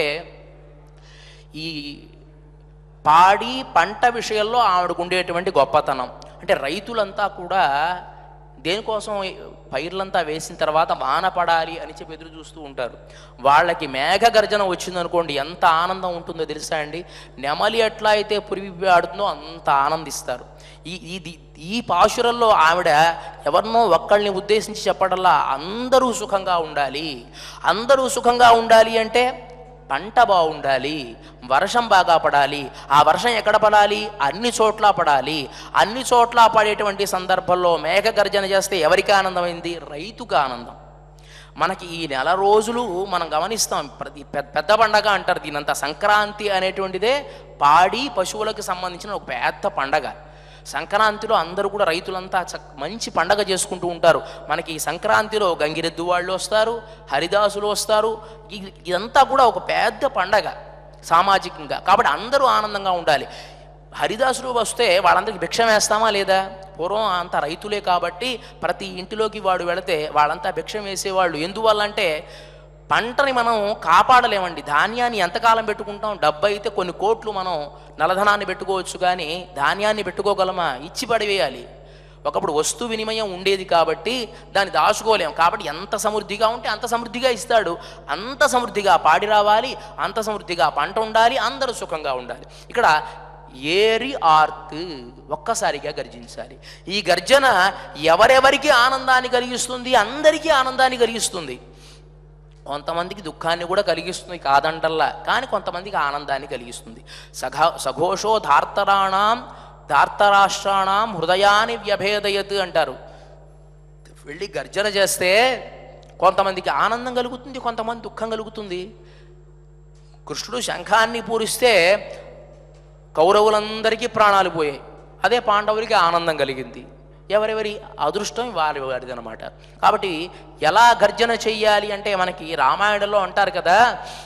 ఈ పాడి పంట విషయంలో ఆవిడకు ఉండేటువంటి గొప్పతనం అంటే రైతులంతా కూడా దేనికోసం పైర్లంతా వేసిన తర్వాత వాన పడాలి అని చెప్పి ఎదురు చూస్తూ ఉంటారు వాళ్ళకి మేఘ గర్జన వచ్చిందనుకోండి ఎంత ఆనందం ఉంటుందో తెలుసా అండి నెమలి ఎట్లా అయితే పురివి ఆడుతుందో అంత ఆనందిస్తారు ఈ ఇది ఈ పాశురంలో ఆవిడ ఎవరినో ఒక్కళ్ళని ఉద్దేశించి చెప్పడంలా అందరూ సుఖంగా ఉండాలి అందరూ సుఖంగా ఉండాలి అంటే పంట బాగుండాలి వర్షం బాగా పడాలి ఆ వర్షం ఎక్కడ పడాలి అన్ని చోట్ల పడాలి అన్ని చోట్ల పడేటువంటి సందర్భంలో మేఘ గర్జన చేస్తే ఎవరికి ఆనందమైంది రైతుకు ఆనందం మనకి ఈ నెల రోజులు మనం గమనిస్తాం ప్రతి పెద్ద పెద్ద పండగ అంటారు దీనంతా సంక్రాంతి అనేటువంటిదే పాడి పశువులకు సంబంధించిన ఒక పెద్ద పండగ సంక్రాంతిలో అందరూ కూడా రైతులంతా చక్ మంచి పండగ చేసుకుంటూ ఉంటారు మనకి ఈ సంక్రాంతిలో గంగిరెద్దు వాళ్ళు వస్తారు హరిదాసులు వస్తారు ఇ- ఇదంతా కూడా ఒక పెద్ద పండగ సామాజికంగా కాబట్టి అందరూ ఆనందంగా ఉండాలి హరిదాసులు వస్తే వాళ్ళందరికీ భిక్ష వేస్తామా లేదా పూర్వం అంత రైతులే కాబట్టి ప్రతి ఇంటిలోకి వాడు వెళితే వాళ్ళంతా భిక్షం వేసేవాళ్ళు ఎందువల్ల అంటే పంటని మనం కాపాడలేమండి ధాన్యాన్ని ఎంతకాలం పెట్టుకుంటాం డబ్బు అయితే కొన్ని కోట్లు మనం నలధనాన్ని పెట్టుకోవచ్చు కానీ ధాన్యాన్ని పెట్టుకోగలమా ఇచ్చి పడివేయాలి ఒకప్పుడు వస్తు వినిమయం ఉండేది కాబట్టి దాన్ని దాచుకోలేం కాబట్టి ఎంత సమృద్ధిగా ఉంటే అంత సమృద్ధిగా ఇస్తాడు అంత సమృద్ధిగా పాడి రావాలి అంత సమృద్ధిగా పంట ఉండాలి అందరూ సుఖంగా ఉండాలి ఇక్కడ ఏరి ఆర్త్ ఒక్కసారిగా గర్జించాలి ఈ గర్జన ఎవరెవరికి ఆనందాన్ని కలిగిస్తుంది అందరికీ ఆనందాన్ని కలిగిస్తుంది కొంతమందికి దుఃఖాన్ని కూడా కలిగిస్తుంది కాదంటల్లా కానీ కొంతమందికి ఆనందాన్ని కలిగిస్తుంది సఘా సఘోషో ధార్తరాణం ధార్తరాష్ట్రాణం హృదయాన్ని వ్యభేదయత్ అంటారు వెళ్ళి గర్జన చేస్తే కొంతమందికి ఆనందం కలుగుతుంది కొంతమంది దుఃఖం కలుగుతుంది కృష్ణుడు శంఖాన్ని పూరిస్తే కౌరవులందరికీ ప్రాణాలు పోయాయి అదే పాండవులకి ఆనందం కలిగింది ఎవరెవరి అదృష్టం వారి వారిది అనమాట కాబట్టి ఎలా గర్జన చెయ్యాలి అంటే మనకి రామాయణంలో అంటారు కదా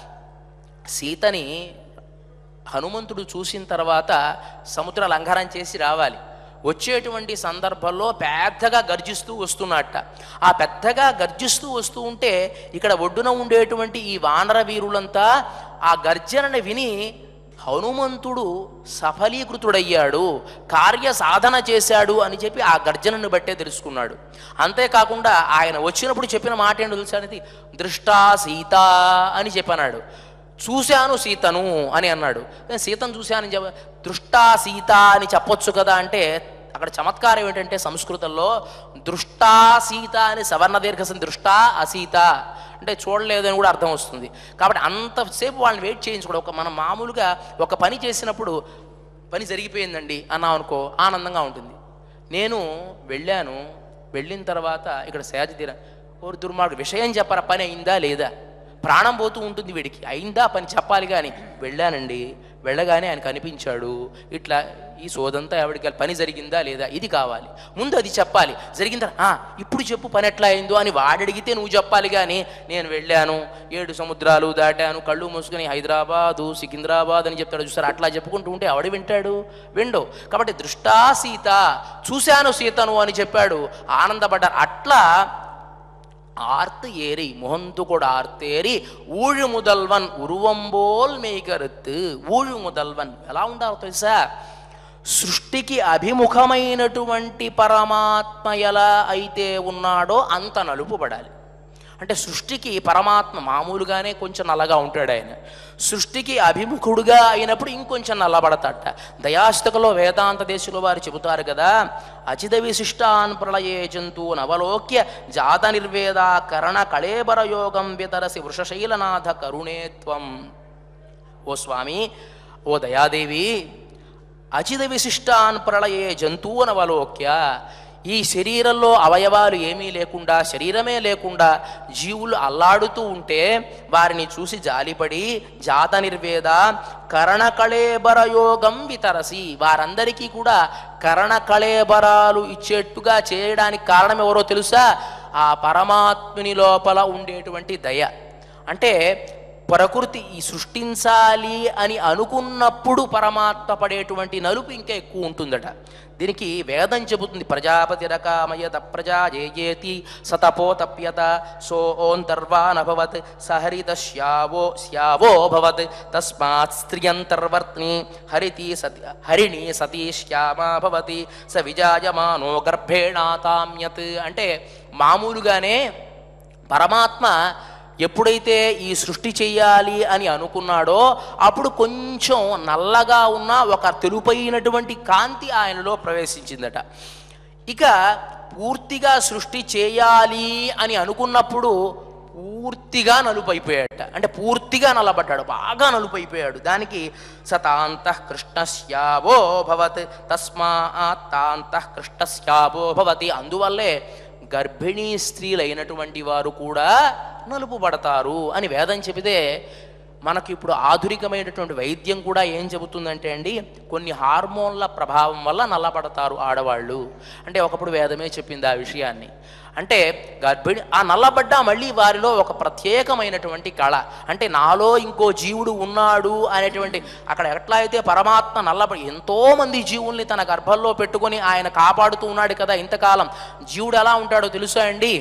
సీతని హనుమంతుడు చూసిన తర్వాత సముద్ర లంఘనం చేసి రావాలి వచ్చేటువంటి సందర్భంలో పెద్దగా గర్జిస్తూ వస్తున్నట్ట ఆ పెద్దగా గర్జిస్తూ వస్తూ ఉంటే ఇక్కడ ఒడ్డున ఉండేటువంటి ఈ వానర వీరులంతా ఆ గర్జనని విని హనుమంతుడు సఫలీకృతుడయ్యాడు కార్య సాధన చేశాడు అని చెప్పి ఆ గర్జనను బట్టే తెలుసుకున్నాడు అంతేకాకుండా ఆయన వచ్చినప్పుడు చెప్పిన మాట ఏంటో తెలుసా అనేది దృష్టా సీత అని చెప్పన్నాడు చూశాను సీతను అని అన్నాడు నేను సీతను చూశానని చెప్ప దృష్టా సీత అని చెప్పొచ్చు కదా అంటే అక్కడ చమత్కారం ఏంటంటే సంస్కృతంలో దృష్టా సీత అని సవర్ణ దీర్ఘసం దృష్టా అసీత అంటే చూడలేదు అని కూడా అర్థం వస్తుంది కాబట్టి అంతసేపు వాళ్ళని వెయిట్ చేయించుకోవడం ఒక మనం మామూలుగా ఒక పని చేసినప్పుడు పని జరిగిపోయిందండి అన్నాం అనుకో ఆనందంగా ఉంటుంది నేను వెళ్ళాను వెళ్ళిన తర్వాత ఇక్కడ సేద తీర ఓ దుర్మార్గుడు విషయం చెప్పరా పని అయిందా లేదా ప్రాణం పోతూ ఉంటుంది వీడికి అయిందా పని చెప్పాలి కానీ వెళ్ళానండి వెళ్ళగానే ఆయన కనిపించాడు ఇట్లా ఈ సోదంతా ఎవరికి పని జరిగిందా లేదా ఇది కావాలి ముందు అది చెప్పాలి జరిగిందా "ఆ, ఇప్పుడు చెప్పు పని ఎట్లా అయిందో అని వాడడిగితే నువ్వు చెప్పాలి కానీ నేను వెళ్ళాను ఏడు సముద్రాలు దాటాను కళ్ళు మూసుకొని హైదరాబాదు సికింద్రాబాద్ అని చెప్తాడు చూసారు అట్లా చెప్పుకుంటూ ఉంటే ఎవడు వింటాడు విండో కాబట్టి దృష్టా సీత చూశాను సీతను అని చెప్పాడు ఆనందపడ్డారు అట్లా ஆர்த்து ஏறி முகந்து கூட ஆர்த்தேరి ఊழు ముదల్వన్ ఉరువంబోల్ మేకరుత్తు ఊழు ముదల్వన్ ఎలా ఉండాలో తెలుసా సృష్టికి అభిముఖమైనటువంటి పరమాత్మ ఎలా అయితే ఉన్నాడో అంత నలుపుపడాలి అంటే సృష్టికి పరమాత్మ మామూలుగానే కొంచెం నల్లగా ఉంటాడు ఆయన సృష్టికి అభిముఖుడుగా అయినప్పుడు ఇంకొంచెం నల్లబడతాట దయాష్టకలో వేదాంత దేశంలో వారు చెబుతారు కదా అచిత విశిష్టాన్ ప్రళయే జంతు నవలోక్య జాత నిర్వేద కరణ కళేబర యోగం వితరసి వృషశైలనాథ కరుణేత్వం ఓ స్వామి ఓ దయాదేవి అచిత విశిష్టాన్ ప్రళయే జంతువునవలోక్య ఈ శరీరంలో అవయవాలు ఏమీ లేకుండా శరీరమే లేకుండా జీవులు అల్లాడుతూ ఉంటే వారిని చూసి జాలిపడి జాత నిర్వేద కరణకళేబర యోగం వితరసి వారందరికీ కూడా కరణకళేబరాలు ఇచ్చేట్టుగా చేయడానికి కారణం ఎవరో తెలుసా ఆ పరమాత్ముని లోపల ఉండేటువంటి దయ అంటే ప్రకృతి ఈ సృష్టించాలి అని అనుకున్నప్పుడు పరమాత్మ పడేటువంటి నలుపు ఇంకా ఎక్కువ ఉంటుందట దీనికి వేదం చెబుతుంది ప్రజాపతి రకామయత ప్రజా జేయేతి సతపో తప్యత సో ఓంతర్వానభవత్ సహరిత శ్యావో శ్యావో భవత్ తస్మాత్ స్త్రియంతర్వర్త్ని హరితి సతి హరిణి సతీ శ్యామా భవతి స విజాయమానో గర్భేణాతామ్యత్ అంటే మామూలుగానే పరమాత్మ ఎప్పుడైతే ఈ సృష్టి చెయ్యాలి అని అనుకున్నాడో అప్పుడు కొంచెం నల్లగా ఉన్న ఒక తెలుపైనటువంటి కాంతి ఆయనలో ప్రవేశించిందట ఇక పూర్తిగా సృష్టి చేయాలి అని అనుకున్నప్పుడు పూర్తిగా నలుపు అయిపోయాడట అంటే పూర్తిగా నల్లబడ్డాడు బాగా నలుపు అయిపోయాడు దానికి సతాంత కృష్ణశ్యావో భవత్ తస్మాత్ తాంత కృష్ణశ్యావో భవతి అందువల్లే గర్భిణీ స్త్రీలైనటువంటి వారు కూడా నలుపు పడతారు అని వేదం చెబితే మనకి ఇప్పుడు ఆధునికమైనటువంటి వైద్యం కూడా ఏం చెబుతుందంటే అండి కొన్ని హార్మోన్ల ప్రభావం వల్ల నల్లబడతారు ఆడవాళ్ళు అంటే ఒకప్పుడు వేదమే చెప్పింది ఆ విషయాన్ని అంటే గర్భిణి ఆ నల్లబడ్డ మళ్ళీ వారిలో ఒక ప్రత్యేకమైనటువంటి కళ అంటే నాలో ఇంకో జీవుడు ఉన్నాడు అనేటువంటి అక్కడ ఎట్లా అయితే పరమాత్మ నల్లబడి ఎంతోమంది జీవుల్ని తన గర్భంలో పెట్టుకొని ఆయన కాపాడుతూ ఉన్నాడు కదా ఇంతకాలం జీవుడు ఎలా ఉంటాడో తెలుసా అండి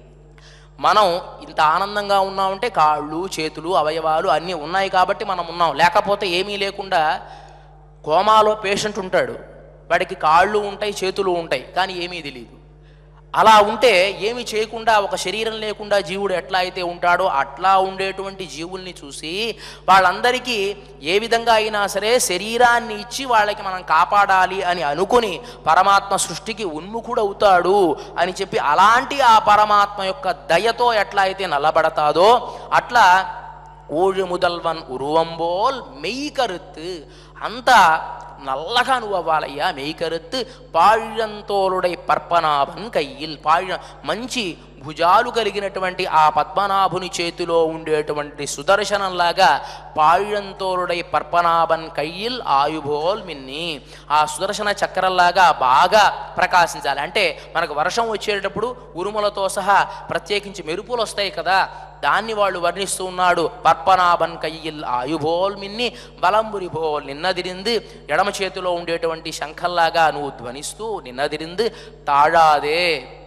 మనం ఇంత ఆనందంగా ఉన్నామంటే కాళ్ళు చేతులు అవయవాలు అన్నీ ఉన్నాయి కాబట్టి మనం ఉన్నాం లేకపోతే ఏమీ లేకుండా కోమాలో పేషెంట్ ఉంటాడు వాడికి కాళ్ళు ఉంటాయి చేతులు ఉంటాయి కానీ ఏమీ తెలియదు అలా ఉంటే ఏమి చేయకుండా ఒక శరీరం లేకుండా జీవుడు ఎట్లా అయితే ఉంటాడో అట్లా ఉండేటువంటి జీవుల్ని చూసి వాళ్ళందరికీ ఏ విధంగా అయినా సరే శరీరాన్ని ఇచ్చి వాళ్ళకి మనం కాపాడాలి అని అనుకుని పరమాత్మ సృష్టికి ఉన్ముఖుడవుతాడు అని చెప్పి అలాంటి ఆ పరమాత్మ యొక్క దయతో ఎట్లా అయితే నల్లబడతాదో అట్లా ఊழு முதல்வன் உருவம்போல் மெய்கருத்து అంత నల్లగా నువ్వు అవ్వాలయ్యా మెయ్కరుత్తు పాళ్యంతోలుడై పర్పనాభన్ కయ్యిల్ పాళ్య మంచి భుజాలు కలిగినటువంటి ఆ పద్మనాభుని చేతిలో ఉండేటువంటి సుదర్శనంలాగా పాళ్యంతోలుడై పర్పనాభన్ కయ్యిల్ ఆయుభోల్ మిన్ని ఆ సుదర్శన చక్రంలాగా బాగా ప్రకాశించాలి అంటే మనకు వర్షం వచ్చేటప్పుడు ఉరుములతో సహా ప్రత్యేకించి మెరుపులు వస్తాయి కదా దాన్ని వాళ్ళు వర్ణిస్తూ ఉన్నాడు పర్పనాభన్ కయ్యిల్ ఆయుభోల్ మిన్ని బలంబురి భోల్ నిన్నదిరింది ఎడమ చేతిలో ఉండేటువంటి శంఖంలాగా నువ్వు ధ్వనిస్తూ నిన్నదిరింది తాళాదే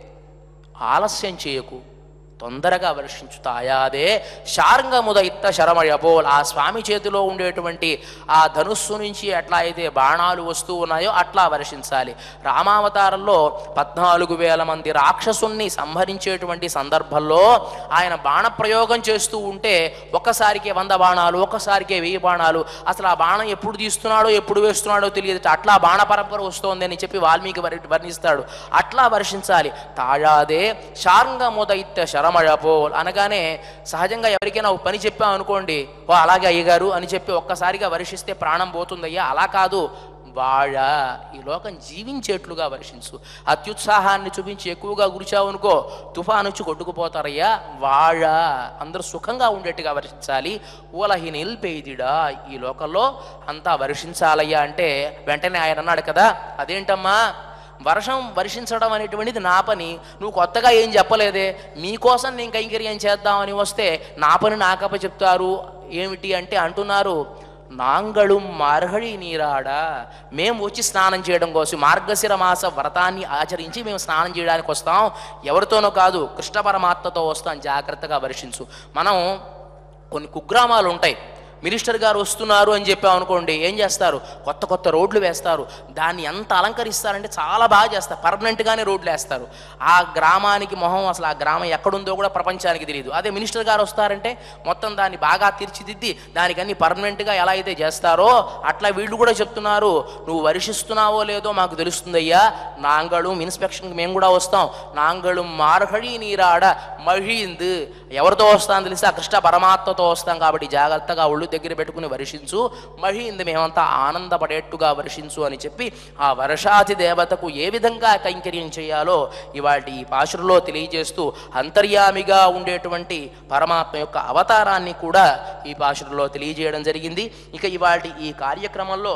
ఆలస్యం చేయకు తొందరగా వర్షించు తాయాదే శార్ంగముద ఇత్త శరమయపోల్ ఆ స్వామి చేతిలో ఉండేటువంటి ఆ ధనుస్సు నుంచి ఎట్లా అయితే బాణాలు వస్తూ ఉన్నాయో అట్లా వర్షించాలి రామావతారంలో పద్నాలుగు వేల మంది రాక్షసుల్ని సంహరించేటువంటి సందర్భంలో ఆయన బాణప్రయోగం చేస్తూ ఉంటే ఒక్కసారికే వంద బాణాలు ఒక్కసారికే వెయ్యి బాణాలు అసలు ఆ బాణం ఎప్పుడు తీస్తున్నాడో ఎప్పుడు వేస్తున్నాడో తెలియదు అట్లా బాణ పరంపర వస్తోంది అని చెప్పి వాల్మీకి వర్ వర్ణిస్తాడు అట్లా వర్షించాలి తాళాదే శార్ంగముదైత్య శరమഴపోల్ అనగానే సహజంగా ఎవరికైనా ఒక పని చెప్పాం అనుకోండి ఓ అలాగే అయ్యగారు అని చెప్పి ఒక్కసారిగా వర్షిస్తే ప్రాణం పోతుందయ్యా అలా కాదు వాഴ ఈ లోకం జీవించేట్లుగా వర్షించు అత్యుత్సాహాన్ని చూపించి ఎక్కువగా గురిచావు అనుకో తుఫాను వచ్చి కొట్టుకుపోతారయ్యా వాഴ అందరూ సుఖంగా ఉండేట్టుగా వర్షించాలి ఊలహి నిల్పేదిడా ఈ లోకంలో అంతా వర్షించాలయ్యా అంటే వెంటనే ఆయన అన్నాడు కదా అదేంటమ్మా వర్షం వర్షించడం అనేటువంటిది నా పని నువ్వు కొత్తగా ఏం చెప్పలేదే మీకోసం నేను కైంకర్యం చేద్దామని వస్తే నా పని నాకప్ప చెప్తారు ఏమిటి అంటే అంటున్నారు నాంగళం మార్హళి నీరాడా మేము వచ్చి స్నానం చేయడం కోసం మార్గశిర మాస వ్రతాన్ని ఆచరించి మేము స్నానం చేయడానికి వస్తాం ఎవరితోనో కాదు కృష్ణ పరమాత్మతో వస్తాం జాగ్రత్తగా వర్షించు మనం కొన్ని కుగ్రామాలు ఉంటాయి మినిస్టర్ గారు వస్తున్నారు అని చెప్పాం అనుకోండి ఏం చేస్తారు కొత్త కొత్త రోడ్లు వేస్తారు దాన్ని ఎంత అలంకరిస్తారంటే చాలా బాగా చేస్తారు పర్మనెంట్గానే రోడ్లు వేస్తారు ఆ గ్రామానికి మొహం అసలు ఆ గ్రామం ఎక్కడుందో కూడా ప్రపంచానికి తెలియదు అదే మినిస్టర్ గారు వస్తారంటే మొత్తం దాన్ని బాగా తీర్చిదిద్ది దానికి అన్ని పర్మనెంట్గా ఎలా అయితే చేస్తారో అట్లా వీళ్ళు కూడా చెప్తున్నారు నువ్వు వర్షిస్తున్నావో లేదో మాకు తెలుస్తుందయ్యా నాంగళం ఇన్స్పెక్షన్కి మేము కూడా వస్తాం నాంగళం మార్హడి నీరాడ మహింద్ ఎవరితో వస్తాం తెలిసి ఆ కృష్ణ పరమాత్మతో వస్తాం కాబట్టి జాగ్రత్తగా ఒళ్ళు దగ్గర పెట్టుకుని వర్షించు మహింద్ మేమంతా ఆనందపడేట్టుగా వర్షించు అని చెప్పి ఆ వర్షాది దేవతకు ఏ విధంగా కైంకర్యం చేయాలో ఇవాటి ఈ పాశురలో తెలియజేస్తూ అంతర్యామిగా ఉండేటువంటి పరమాత్మ యొక్క అవతారాన్ని కూడా ఈ పాశురలో తెలియజేయడం జరిగింది ఇక ఇవాటి ఈ కార్యక్రమంలో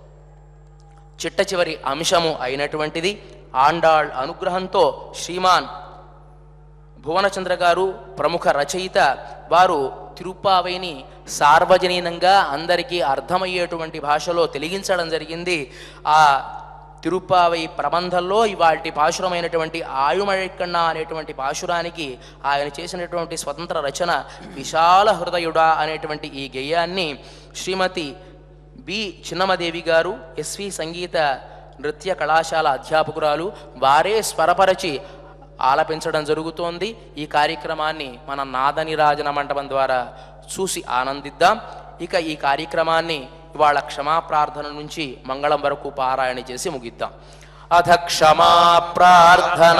చిట్ట చివరి అంశము అయినటువంటిది ఆండాళ్ అనుగ్రహంతో శ్రీమాన్ భువనచంద్ర గారు ప్రముఖ రచయిత వారు తిరుప్పావైని సార్వజనీనంగా అందరికీ అర్థమయ్యేటువంటి భాషలో తెలిగించడం జరిగింది ఆ తిరుప్పావై ప్రబంధంలో ఇవాటి పాశురమైనటువంటి ఆయుమళిక్కన్న అనేటువంటి పాశురానికి ఆయన చేసినటువంటి స్వతంత్ర రచన విశాల హృదయుడా అనేటువంటి ఈ గేయాన్ని శ్రీమతి బి చిన్నమదేవి గారు ఎస్వి సంగీత నృత్య కళాశాల అధ్యాపకురాలు వారే స్వరపరచి ఆలపించడం జరుగుతోంది ఈ కార్యక్రమాన్ని మన నాదనిరాజన మండపం ద్వారా చూసి ఆనందిద్దాం ఇక ఈ కార్యక్రమాన్ని ఇవాళ క్షమా ప్రార్థన నుంచి మంగళం వరకు పారాయణ చేసి ముగిద్దాం అథ క్షమా ప్రార్థన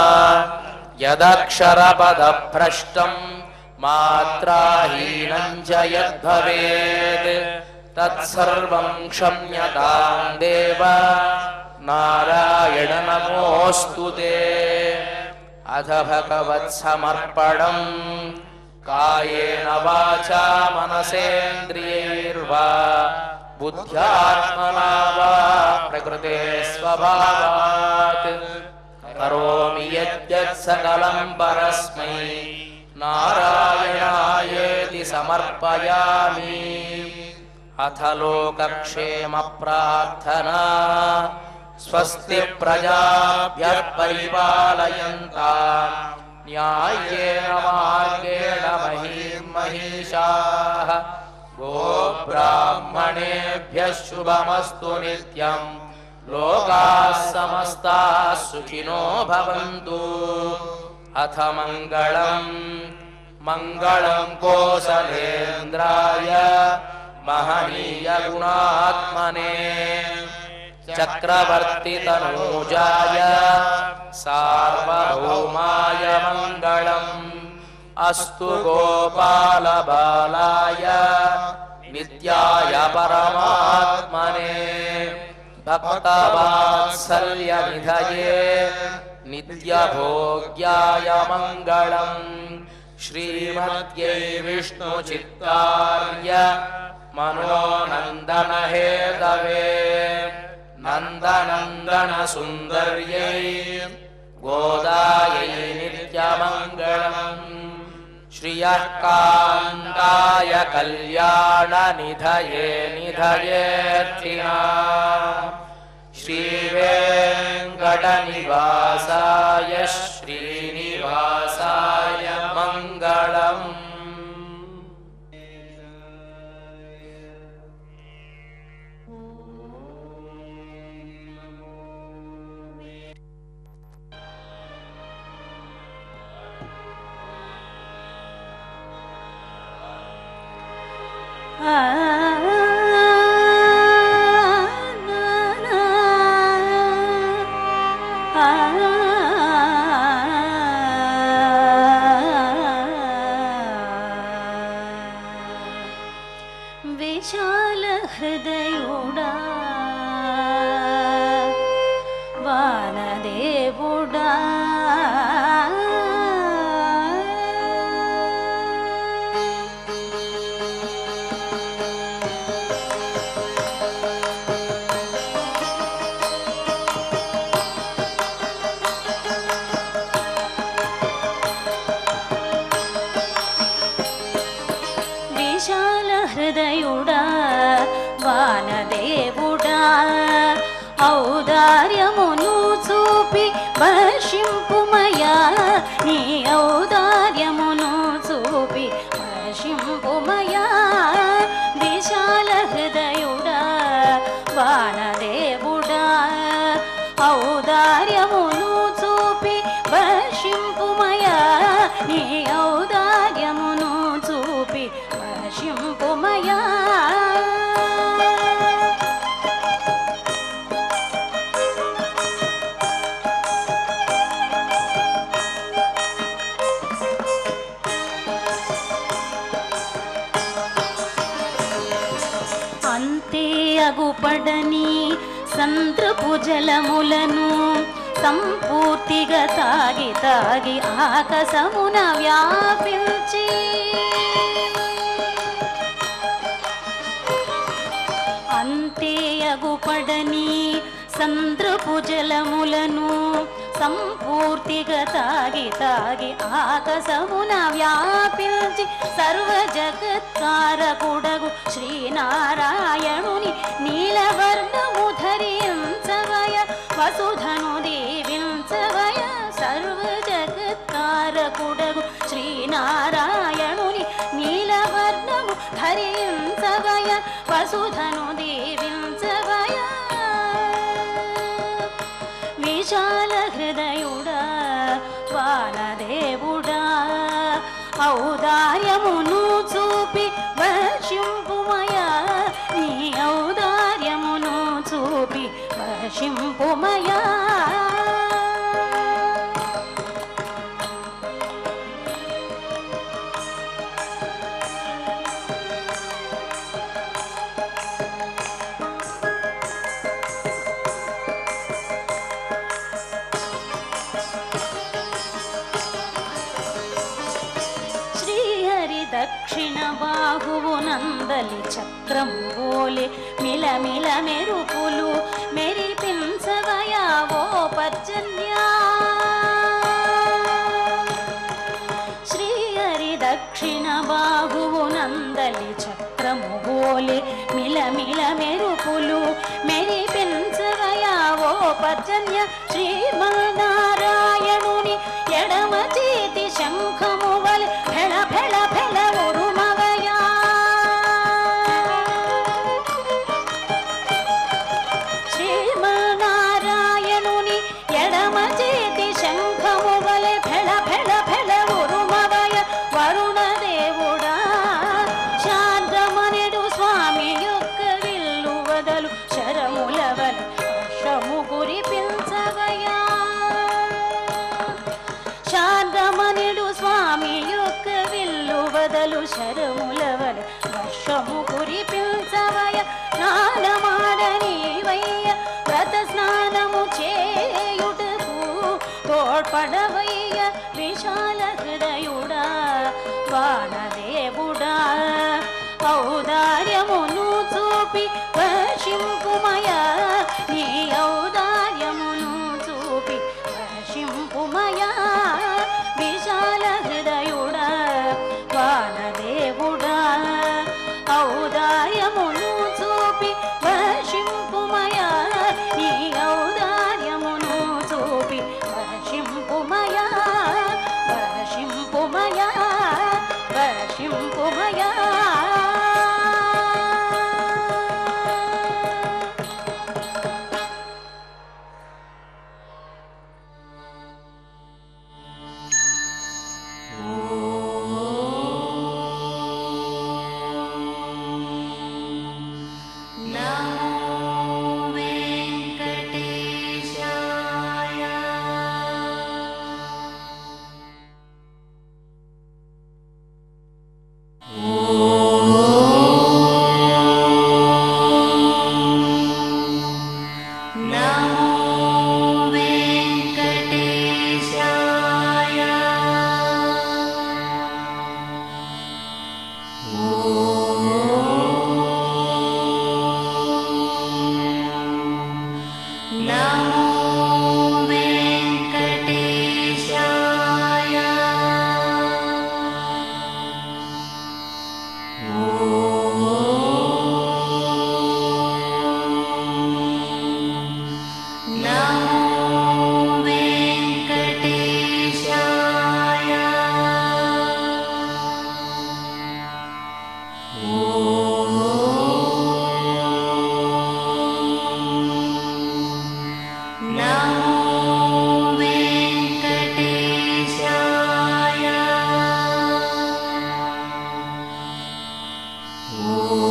యదక్షర పద భ్రష్టం మాత్రాహీనం చ యద్భవేత్ తత్సర్వం క్షమ్యతాం దేవ నారాయణ నమోऽस्तु ते అథ భగవత్సమర్పణం కాయేన వాచా మనసేంద్రియైర్వా బుద్ధ్యాత్మనా వా ప్రకృతే స్వభావాత్ కరోమి యద్యత్ సకలం పరస్మై నారాయణాయేతి సమర్పయామి అథ లోకక్షేమ ప్రార్థనా స్వస్తి ప్రజాభ్య పరిపాలయంతా న్యాయేన మార్గేణ మహీం మహిషాః గో బ్రాహ్మణేభ్య శుభమస్తు నిత్యం లోకాः సమస్తాः సుఖినో భవంతు అథ మంగళం మంగళం కోసలేంద్రాయ మహనీయ గుణాత్మనే చక్రవర్తితనూజాయ సార్వభౌమాయ మంగళం అస్తు గోపాలబాలాయ నిత్యాయ పరమాత్మనే భక్తవాత్సల్య నిధయే నిత్యభోగ్యాయ మంగళం శ్రీమద్యై విష్ణుచిత్తార్య మనోనందన హేతవే నందనందన సుందర్యై గోదాయై నిత్యమంగళం శ్రియః కాంతాయ కళ్యాణ నిధయే నిధయేర్థినా శ్రీవేంకటనివాసాయ శ్రీనివాసాయ మంగళం విశాల హృదయుడా వానదేవుడా విశాల హృదయుడా వానదేవుడా ఔదార్యమును చూపి వర్షింపుమయా నీ ఔదార్యమును చూపి వర్షింపుమయా వశింపుమయా అంతే అగుపడని సంద్రపు జలములను సంపూర్తిగా తాగి తాగి ఆకాశమున వ్యాపించి అంతే అగుపడని సంద్రపు జలములను సంపూర్తిగా తాగి తాగి ఆకాశమున వ్యాపించి సర్వ జగత్కారకుడగు శ్రీనారాయణుని నీలవర్ణము ధరించవయ వసుధను దీవించవయ సర్వ జగత్కారకుడగు శ్రీనారాయణుని నీలవర్ణము ధరించవయ వసుధను దీవించవయ విశాల హృదయుడా వానదేవుడా ఔదార్యమును చూపి వర్షింపుమయా నీ ఔదార్యమును చూపి వర్షింపుమయా శ్రీహరి దక్షిణ బాహువు నందలి చక్రము ఓలే మిలమిల మెరుపులు మెరిపించవయా ఓ పర్జన్యా శ్రీహరి దక్షిణ బాహువు నందలి చక్రము ఓలే మిలమిల మెరుపులు మెరిపించవయా ఓ పర్జన్య శ్రీమన్నారాయణుని ఎడమ చేతి శంఖము వలె ఫెళ ఫెళ ఫెళ ఉరుమవయా శ్రీమన్నారాయణుని ఎడమ చేతి శంఖము వలె ఫెళ ఫెళ ఫెళ ఉరుమవయ వరుణ దేవుడా శాంతమనుడు స్వామి యొక్క విల్లు వదలు శరములవలు వర్షము కురిపించవయా శాంతమనుడు స్వామి యొక్క విల్లు వదలు శరములవలు వర్షము కురిపించవయ స్నానమాడనీవయ్య వ్రత స్నానము చేయుటకు తోడ్పడవయ్య విశాల హృదయుడా వానదేవుడా ఔదార్యమును చూపి వర్షింపుమయ నీ ఔదార్యమును చూపి వర్షింపుమయ విశాల హృదయుడా వానదేవుడా ఔదార్యమును చూపి వర్షింపుమయ నీ ఔదార్యమును చూపి వర్షింపుమయ వర్షింపుమయ వర్షింపుమయ ఓం